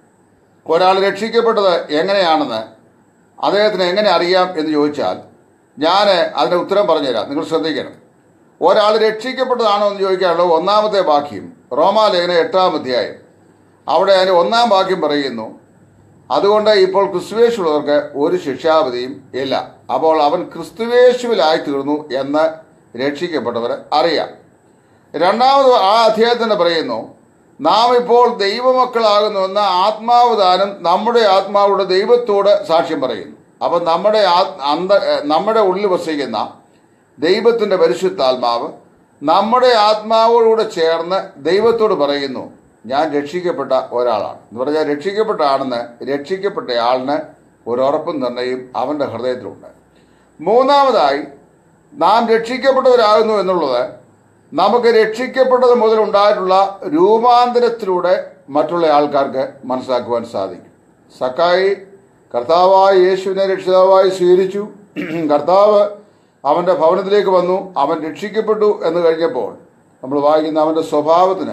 ഒരാൾ രക്ഷിക്കപ്പെട്ടത് എങ്ങനെയാണെന്ന് അദ്ദേഹത്തിന് എങ്ങനെ അറിയാം എന്ന് ചോദിച്ചാൽ ഞാൻ അതിന് ഉത്തരം പറഞ്ഞുതരാം നിങ്ങൾ ശ്രദ്ധിക്കണം ഒരാൾ രക്ഷിക്കപ്പെട്ടതാണോ എന്ന് ചോദിക്കാനുള്ള ഒന്നാമത്തെ വാക്യം റോമാലേഖന എട്ടാം അധ്യായം അവിടെ അതിന് ഒന്നാം വാക്യം പറയുന്നു അതുകൊണ്ട് ഇപ്പോൾ ക്രിസ്തുവേശുള്ളവർക്ക് ഒരു ശിക്ഷാവധിയും ഇല്ല അപ്പോൾ അവൻ ക്രിസ്തുവേശുവിലായി തീർന്നു എന്ന് രക്ഷിക്കപ്പെട്ടവർ അറിയാം രണ്ടാമത് ആ അധ്യായത്തിന് പറയുന്നു നാം ഇപ്പോൾ ദൈവമക്കളാകുന്നുവെന്ന ആത്മാവ് ദാനം നമ്മുടെ ആത്മാവുടെ ദൈവത്തോട് സാക്ഷ്യം പറയുന്നു അപ്പം നമ്മുടെ ആത്- അന്ത നമ്മുടെ ഉള്ളിൽ വസിക്കുന്ന ദൈവത്തിൻ്റെ പരിശുദ്ധാത്മാവ് നമ്മുടെ ആത്മാവോടുകൂടെ ചേർന്ന് ദൈവത്തോട് പറയുന്നു ഞാൻ രക്ഷിക്കപ്പെട്ട ഒരാളാണ് എന്ന് പറഞ്ഞാൽ രക്ഷിക്കപ്പെട്ട ആണെന്ന് രക്ഷിക്കപ്പെട്ട ആളിന് ഒരു ഉറപ്പും നിർണ്ണയം അവൻ്റെ ഹൃദയത്തിലുണ്ട് മൂന്നാമതായി നാം രക്ഷിക്കപ്പെട്ടവരാകുന്നു എന്നുള്ളത് നമുക്ക് രക്ഷിക്കപ്പെട്ടത് മുതലുണ്ടായിട്ടുള്ള രൂപാന്തരത്തിലൂടെ മറ്റുള്ള ആൾക്കാർക്ക് മനസ്സിലാക്കുവാൻ സാധിക്കും സക്കായി കർത്താവായ യേശുവിനെ രക്ഷിതാവായി സ്വീകരിച്ചു കർത്താവ് അവൻ്റെ ഭവനത്തിലേക്ക് വന്നു അവൻ രക്ഷിക്കപ്പെട്ടു എന്ന് കഴിഞ്ഞപ്പോൾ നമ്മൾ വായിക്കുന്ന അവൻ്റെ സ്വഭാവത്തിന്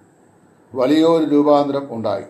വലിയൊരു രൂപാന്തരം ഉണ്ടായി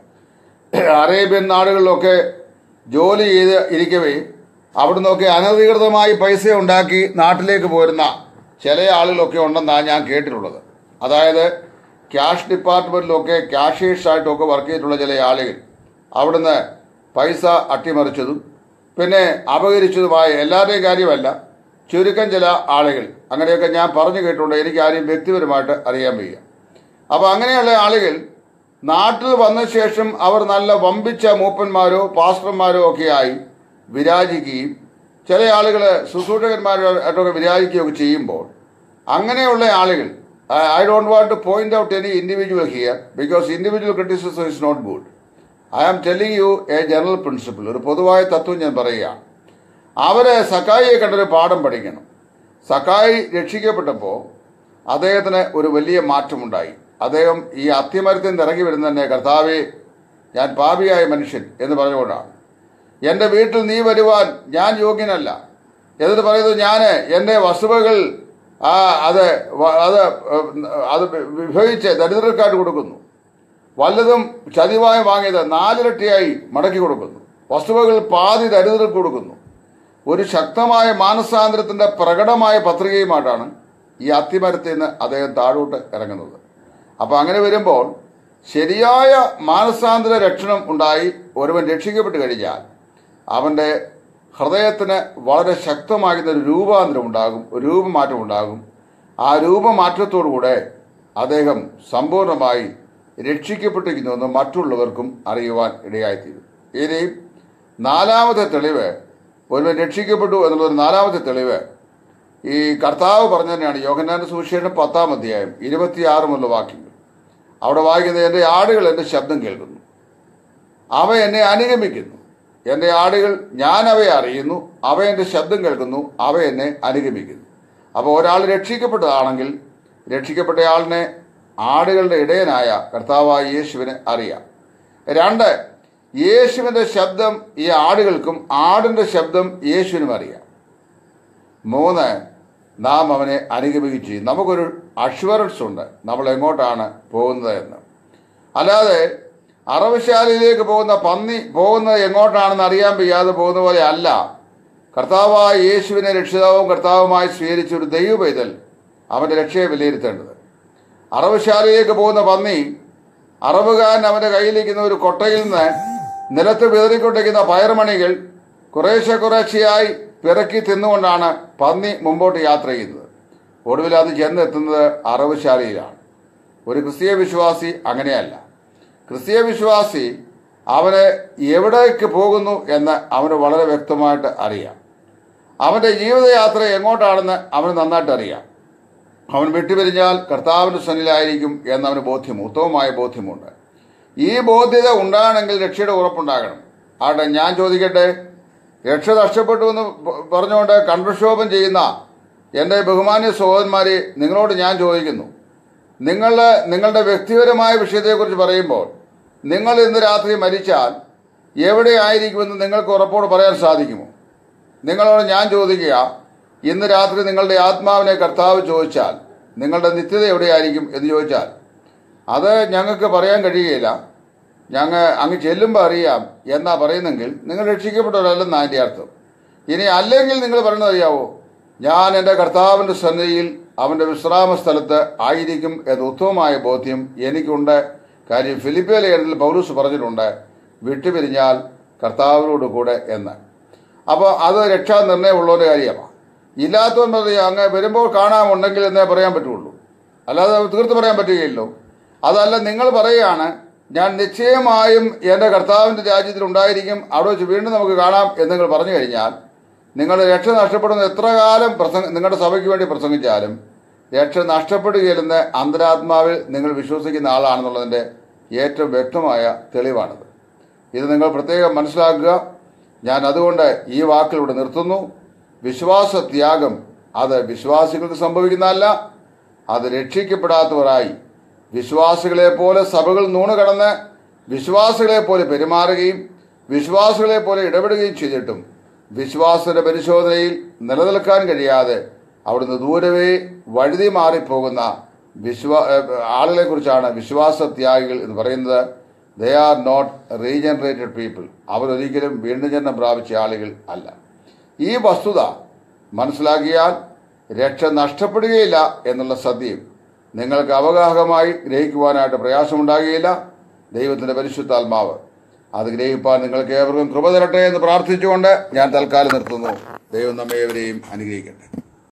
അറേബ്യൻ നാടുകളിലൊക്കെ ജോലി ചെയ്ത് ഇരിക്കവേ അവിടുന്നൊക്കെ അനധികൃതമായി പൈസ ഉണ്ടാക്കി നാട്ടിലേക്ക് പോരുന്ന ചില ആളുകളൊക്കെ ഉണ്ടെന്നാണ് ഞാൻ കേട്ടിട്ടുള്ളത് അതായത് ക്യാഷ് ഡിപ്പാർട്ട്മെൻറ്റിലൊക്കെ ക്യാഷേഴ്സായിട്ടൊക്കെ വർക്ക് ചെയ്തിട്ടുള്ള ചില ആളുകൾ അവിടുന്ന് പൈസ അട്ടിമറിച്ചതും പിന്നെ അപകരിച്ചതുമായ എല്ലാവരുടെയും കാര്യമല്ല ചുരുക്കം ചില ആളുകൾ അങ്ങനെയൊക്കെ ഞാൻ പറഞ്ഞു കേട്ടിട്ടുണ്ട് എനിക്ക് ആരെയും വ്യക്തിപരമായിട്ട് അറിയാൻ വയ്യ അപ്പോൾ അങ്ങനെയുള്ള ആളുകൾ നാട്ടിൽ വന്ന ശേഷം അവർ നല്ല വമ്പിച്ച മൂപ്പന്മാരോ പാസ്റ്റർമാരോ ഒക്കെ ആയി വിരാജിക്കുകയും ചില ആളുകൾ ശുശ്രൂഷകന്മാരായിട്ടൊക്കെ വിരാജിക്കുകയൊക്കെ ചെയ്യുമ്പോൾ അങ്ങനെയുള്ള ആളുകൾ I don't want to point out any individual here because individual criticism is not good I am telling you a general principle ഒരു പൊതുവായ തത്വം ഞാൻ പറയുകയാണ് അവരെ സക്കായിയെ കണ്ടൊരു പാഠം പഠിക്കണം സക്കായി രക്ഷിക്കപ്പെട്ടപ്പോൾ അദ്ദേഹത്തിന് ഒരു വലിയ മാറ്റമുണ്ടായി അദ്ദേഹം ഈ അത്യമരത്തിൽ നിന്ന് ഇറങ്ങി വരുന്ന തന്നെ കർത്താവെ ഞാൻ പാപിയായ മനുഷ്യൻ എന്ന് പറഞ്ഞുകൊണ്ടാണ് എൻ്റെ വീട്ടിൽ നീ വരുവാൻ ഞാൻ യോഗ്യനല്ല എന്നിട്ട് പറയുന്നത് ഞാൻ എൻ്റെ വസ്തുവകൾ ആ അത് വ- അത് അത് വിഭജിച്ച് ദരിദ്രർക്കായിട്ട് കൊടുക്കുന്നു വല്ലതും ചതിവായി വാങ്ങിയത് നാലിരട്ടിയായി മടക്കി കൊടുക്കുന്നു വസ്തുവകൾ പാതി ദരിദ്രർക്ക് കൊടുക്കുന്നു ഒരു ശക്തമായ മാനസാന്തരത്തിന്റെ പ്രകടമായ പത്രികയുമായിട്ടാണ് ഈ അത്തിമരത്തിൽ നിന്ന് അദ്ദേഹം താഴോട്ട് ഇറങ്ങുന്നത് അപ്പോൾ അങ്ങനെ വരുമ്പോൾ ശരിയായ മാനസാന്തര രക്ഷണം ഉണ്ടായി ഒരുവൻ രക്ഷിക്കപ്പെട്ട് കഴിഞ്ഞാൽ അവൻ്റെ ഹൃദയത്തിന് വളരെ ശക്തമാകുന്ന ഒരു രൂപാന്തരം ഉണ്ടാകും ഒരു രൂപമാറ്റം ഉണ്ടാകും ആ രൂപമാറ്റത്തോടുകൂടെ അദ്ദേഹം സമ്പൂർണ്ണമായി രക്ഷിക്കപ്പെട്ടിരിക്കുന്നുവെന്ന് മറ്റുള്ളവർക്കും അറിയുവാൻ ഇടയായിത്തീരും ഇനി നാലാമത്തെ തെളിവ് ഒരുവൻ രക്ഷിക്കപ്പെട്ടു എന്നുള്ളൊരു നാലാമത്തെ തെളിവ് ഈ കർത്താവ് പറഞ്ഞു തന്നെയാണ് യോഹന്നാന്റെ സുവിശേഷം പത്താം അധ്യായം ഇരുപത്തിയാറ് മുതലുള്ള വാക്യങ്ങൾ അവിടെ വായിക്കുന്നത് എൻ്റെ ആടുകൾ എൻ്റെ ശബ്ദം കേൾക്കുന്നു അവ എന്നെ അനുഗമിക്കുന്നു എൻ്റെ ആടുകൾ ഞാൻ അവയെ അറിയുന്നു അവ എൻ്റെ ശബ്ദം കേൾക്കുന്നു അവ എന്നെ അനുഗമിക്കുന്നു അപ്പോൾ ഒരാൾ രക്ഷിക്കപ്പെട്ടതാണെങ്കിൽ രക്ഷിക്കപ്പെട്ടയാളിനെ ആടുകളുടെ ഇടയനായ കർത്താവായ യേശുവിനെ അറിയാം രണ്ട് യേശുവിൻ്റെ ശബ്ദം ഈ ആടുകൾക്കും ആടിൻ്റെ ശബ്ദം യേശുവിനും അറിയാം മൂന്ന് നാം അവനെ അനുഗമിക്കുകയും ചെയ്യും നമുക്കൊരു അഷ്വറൻസ് ഉണ്ട് നമ്മൾ എങ്ങോട്ടാണ് പോകുന്നത് എന്ന് അല്ലാതെ അറവശാലയിലേക്ക് പോകുന്ന പന്നി പോകുന്നത് എങ്ങോട്ടാണെന്ന് അറിയാൻ വയ്യാതെ പോകുന്ന പോലെ അല്ല കർത്താവായ യേശുവിനെ രക്ഷിതാവും കർത്താവുമായി സ്വീകരിച്ച ഒരു ദൈവ പൈതൽ അവൻ്റെ രക്ഷയെ വിലയിരുത്തേണ്ടത് അറവുശാലയിലേക്ക് പോകുന്ന പന്നി അറവുകാരൻ അവന്റെ കയ്യിലിരിക്കുന്ന ഒരു കൊട്ടയിൽ നിന്ന് നിലത്ത് വിതറിക്കൊണ്ടിരിക്കുന്ന പയറുമണികൾ കുറേശ്ശെ കുറേശ്ശെയായി പിറക്കി തിന്നുകൊണ്ടാണ് പന്നി മുമ്പോട്ട് യാത്ര ചെയ്യുന്നത് ഒടുവിൽ അത് ചെന്നെത്തുന്നത് അറവുശാലയിലാണ് ഒരു ക്രിസ്തീയ വിശ്വാസി അങ്ങനെയല്ല ക്രിസ്തീയ വിശ്വാസി അവന് എവിടേക്ക് പോകുന്നു എന്ന് അവന് വളരെ വ്യക്തമായിട്ട് അറിയാം അവന്റെ ജീവിതയാത്ര എങ്ങോട്ടാണെന്ന് അവന് നന്നായിട്ട് അറിയാം അവൻ വിട്ടുപിരിഞ്ഞാൽ കർത്താവിന്റെ സന്നിലായിരിക്കും എന്നവന് ബോധ്യം ഉത്തമമായ ബോധ്യമുണ്ട് ഈ ബോധ്യത ഉണ്ടാകണമെങ്കിൽ രക്ഷയുടെ ഉറപ്പുണ്ടാകണം ആട്ടെ ഞാൻ ചോദിക്കട്ടെ രക്ഷ നഷ്ടപ്പെട്ടു എന്ന് പ- പറഞ്ഞുകൊണ്ട് കൺപ്രക്ഷോഭം ചെയ്യുന്ന എൻ്റെ ബഹുമാന്യ സഹോദരന്മാരെ നിങ്ങളോട് ഞാൻ ചോദിക്കുന്നു നിങ്ങളുടെ നിങ്ങളുടെ വ്യക്തിപരമായ വിഷയത്തെക്കുറിച്ച് പറയുമ്പോൾ നിങ്ങൾ ഇന്ന് രാത്രി മരിച്ചാൽ എവിടെ ആയിരിക്കുമെന്ന് നിങ്ങൾക്ക് ഉറപ്പോട് പറയാൻ സാധിക്കുമോ നിങ്ങളോട് ഞാൻ ചോദിക്കുക ഇന്ന് രാത്രി നിങ്ങളുടെ ആത്മാവിനെ കർത്താവ് ചോദിച്ചാൽ നിങ്ങളുടെ നിത്യത എവിടെയായിരിക്കും എന്ന് ചോദിച്ചാൽ അത് ഞങ്ങൾക്ക് പറയാൻ കഴിയുകയില്ല ഞങ്ങൾ അങ്ങ് ചെല്ലുമ്പോൾ അറിയാം എന്നാ പറയുന്നെങ്കിൽ നിങ്ങൾ രക്ഷിക്കപ്പെട്ടവരല്ലെന്ന് അതിൻ്റെ അർത്ഥം ഇനി അല്ലെങ്കിൽ നിങ്ങൾ പറയുന്നത് അറിയാവോ ഞാൻ എൻ്റെ കർത്താവിൻ്റെ സന്നിധിയിൽ അവൻ്റെ വിശ്രാമ സ്ഥലത്ത് ആയിരിക്കും എന്ന ഉത്തമമായ ബോധ്യം എനിക്കുണ്ട് കാര്യം ഫിലിപ്പിയ ലേഖനത്തിൽ പൗലൂസ് പറഞ്ഞിട്ടുണ്ട് വിട്ടുപിരിഞ്ഞാൽ കർത്താവിനോട് കൂടെ എന്ന് അപ്പോൾ അത് രക്ഷാ നിർണയമുള്ളവരുടെ കാര്യമാണ് ഇല്ലാത്തവൻ പറയും അങ്ങ് വരുമ്പോൾ കാണാമുണ്ടെങ്കിൽ എന്നേ പറയാൻ പറ്റുള്ളൂ അല്ലാതെ തീർത്ത് പറയാൻ പറ്റുകയില്ലല്ലോ അതല്ല നിങ്ങൾ പറയുകയാണ് ഞാൻ നിശ്ചയമായും എൻ്റെ കർത്താവിൻ്റെ രാജ്യത്തിൽ ഉണ്ടായിരിക്കും അവിടെ വെച്ച് വീണ്ടും നമുക്ക് കാണാം എന്ന് നിങ്ങൾ പറഞ്ഞു കഴിഞ്ഞാൽ നിങ്ങളുടെ രക്ഷ നഷ്ടപ്പെടുന്ന എത്ര കാലം പ്രസംഗ നിങ്ങളുടെ സഭയ്ക്ക് വേണ്ടി പ്രസംഗിച്ചാലും രക്ഷ നഷ്ടപ്പെടുകയില്ലെന്ന് അന്തരാത്മാവിൽ നിങ്ങൾ വിശ്വസിക്കുന്ന ആളാണെന്നുള്ളതിൻ്റെ ഏറ്റവും വ്യക്തമായ തെളിവാണിത് ഇത് നിങ്ങൾ പ്രത്യേകം മനസ്സിലാക്കുക ഞാൻ അതുകൊണ്ട് ഈ വാക്കിലൂടെ നിർത്തുന്നു വിശ്വാസ ത്യാഗം അത് വിശ്വാസികൾക്ക് സംഭവിക്കുന്നതല്ല അത് രക്ഷിക്കപ്പെടാത്തവരായി വിശ്വാസികളെ പോലെ സഭകൾ നൂണ് കടന്ന് വിശ്വാസികളെ പോലെ പെരുമാറുകയും വിശ്വാസികളെ പോലെ ഇടപെടുകയും ചെയ്തിട്ടും വിശ്വാസത്തിന്റെ പരിശോധനയിൽ നിലനിൽക്കാൻ കഴിയാതെ അവിടുന്ന് ദൂരവേ വഴുതി മാറിപ്പോകുന്ന വിശ്വാ ആളുകളെ കുറിച്ചാണ് വിശ്വാസ ത്യാഗികൾ എന്ന് പറയുന്നത് they are not regenerated people അവരൊരിക്കലും വീണ്ടും ജന്മം പ്രാപിച്ച ആളുകൾ അല്ല ഈ വസ്തുത മനസ്സിലാക്കിയാൽ രക്ഷ നഷ്ടപ്പെടുകയില്ല എന്നുള്ള സത്യം നിങ്ങൾക്ക് അവഗാഹമായി ഗ്രഹിക്കുവാനായിട്ട് പ്രയാസമുണ്ടാകുകയില്ല ദൈവത്തിന്റെ പരിശുദ്ധാത്മാവ് അത് ഗ്രഹിപ്പാൻ നിങ്ങൾക്ക് ഏവർക്കും കൃപ തരട്ടെ എന്ന് പ്രാർത്ഥിച്ചുകൊണ്ട് ഞാൻ തൽക്കാലം നിർത്തുന്നു ദൈവം നമ്മെ ഏവരെയും അനുഗ്രഹിക്കട്ടെ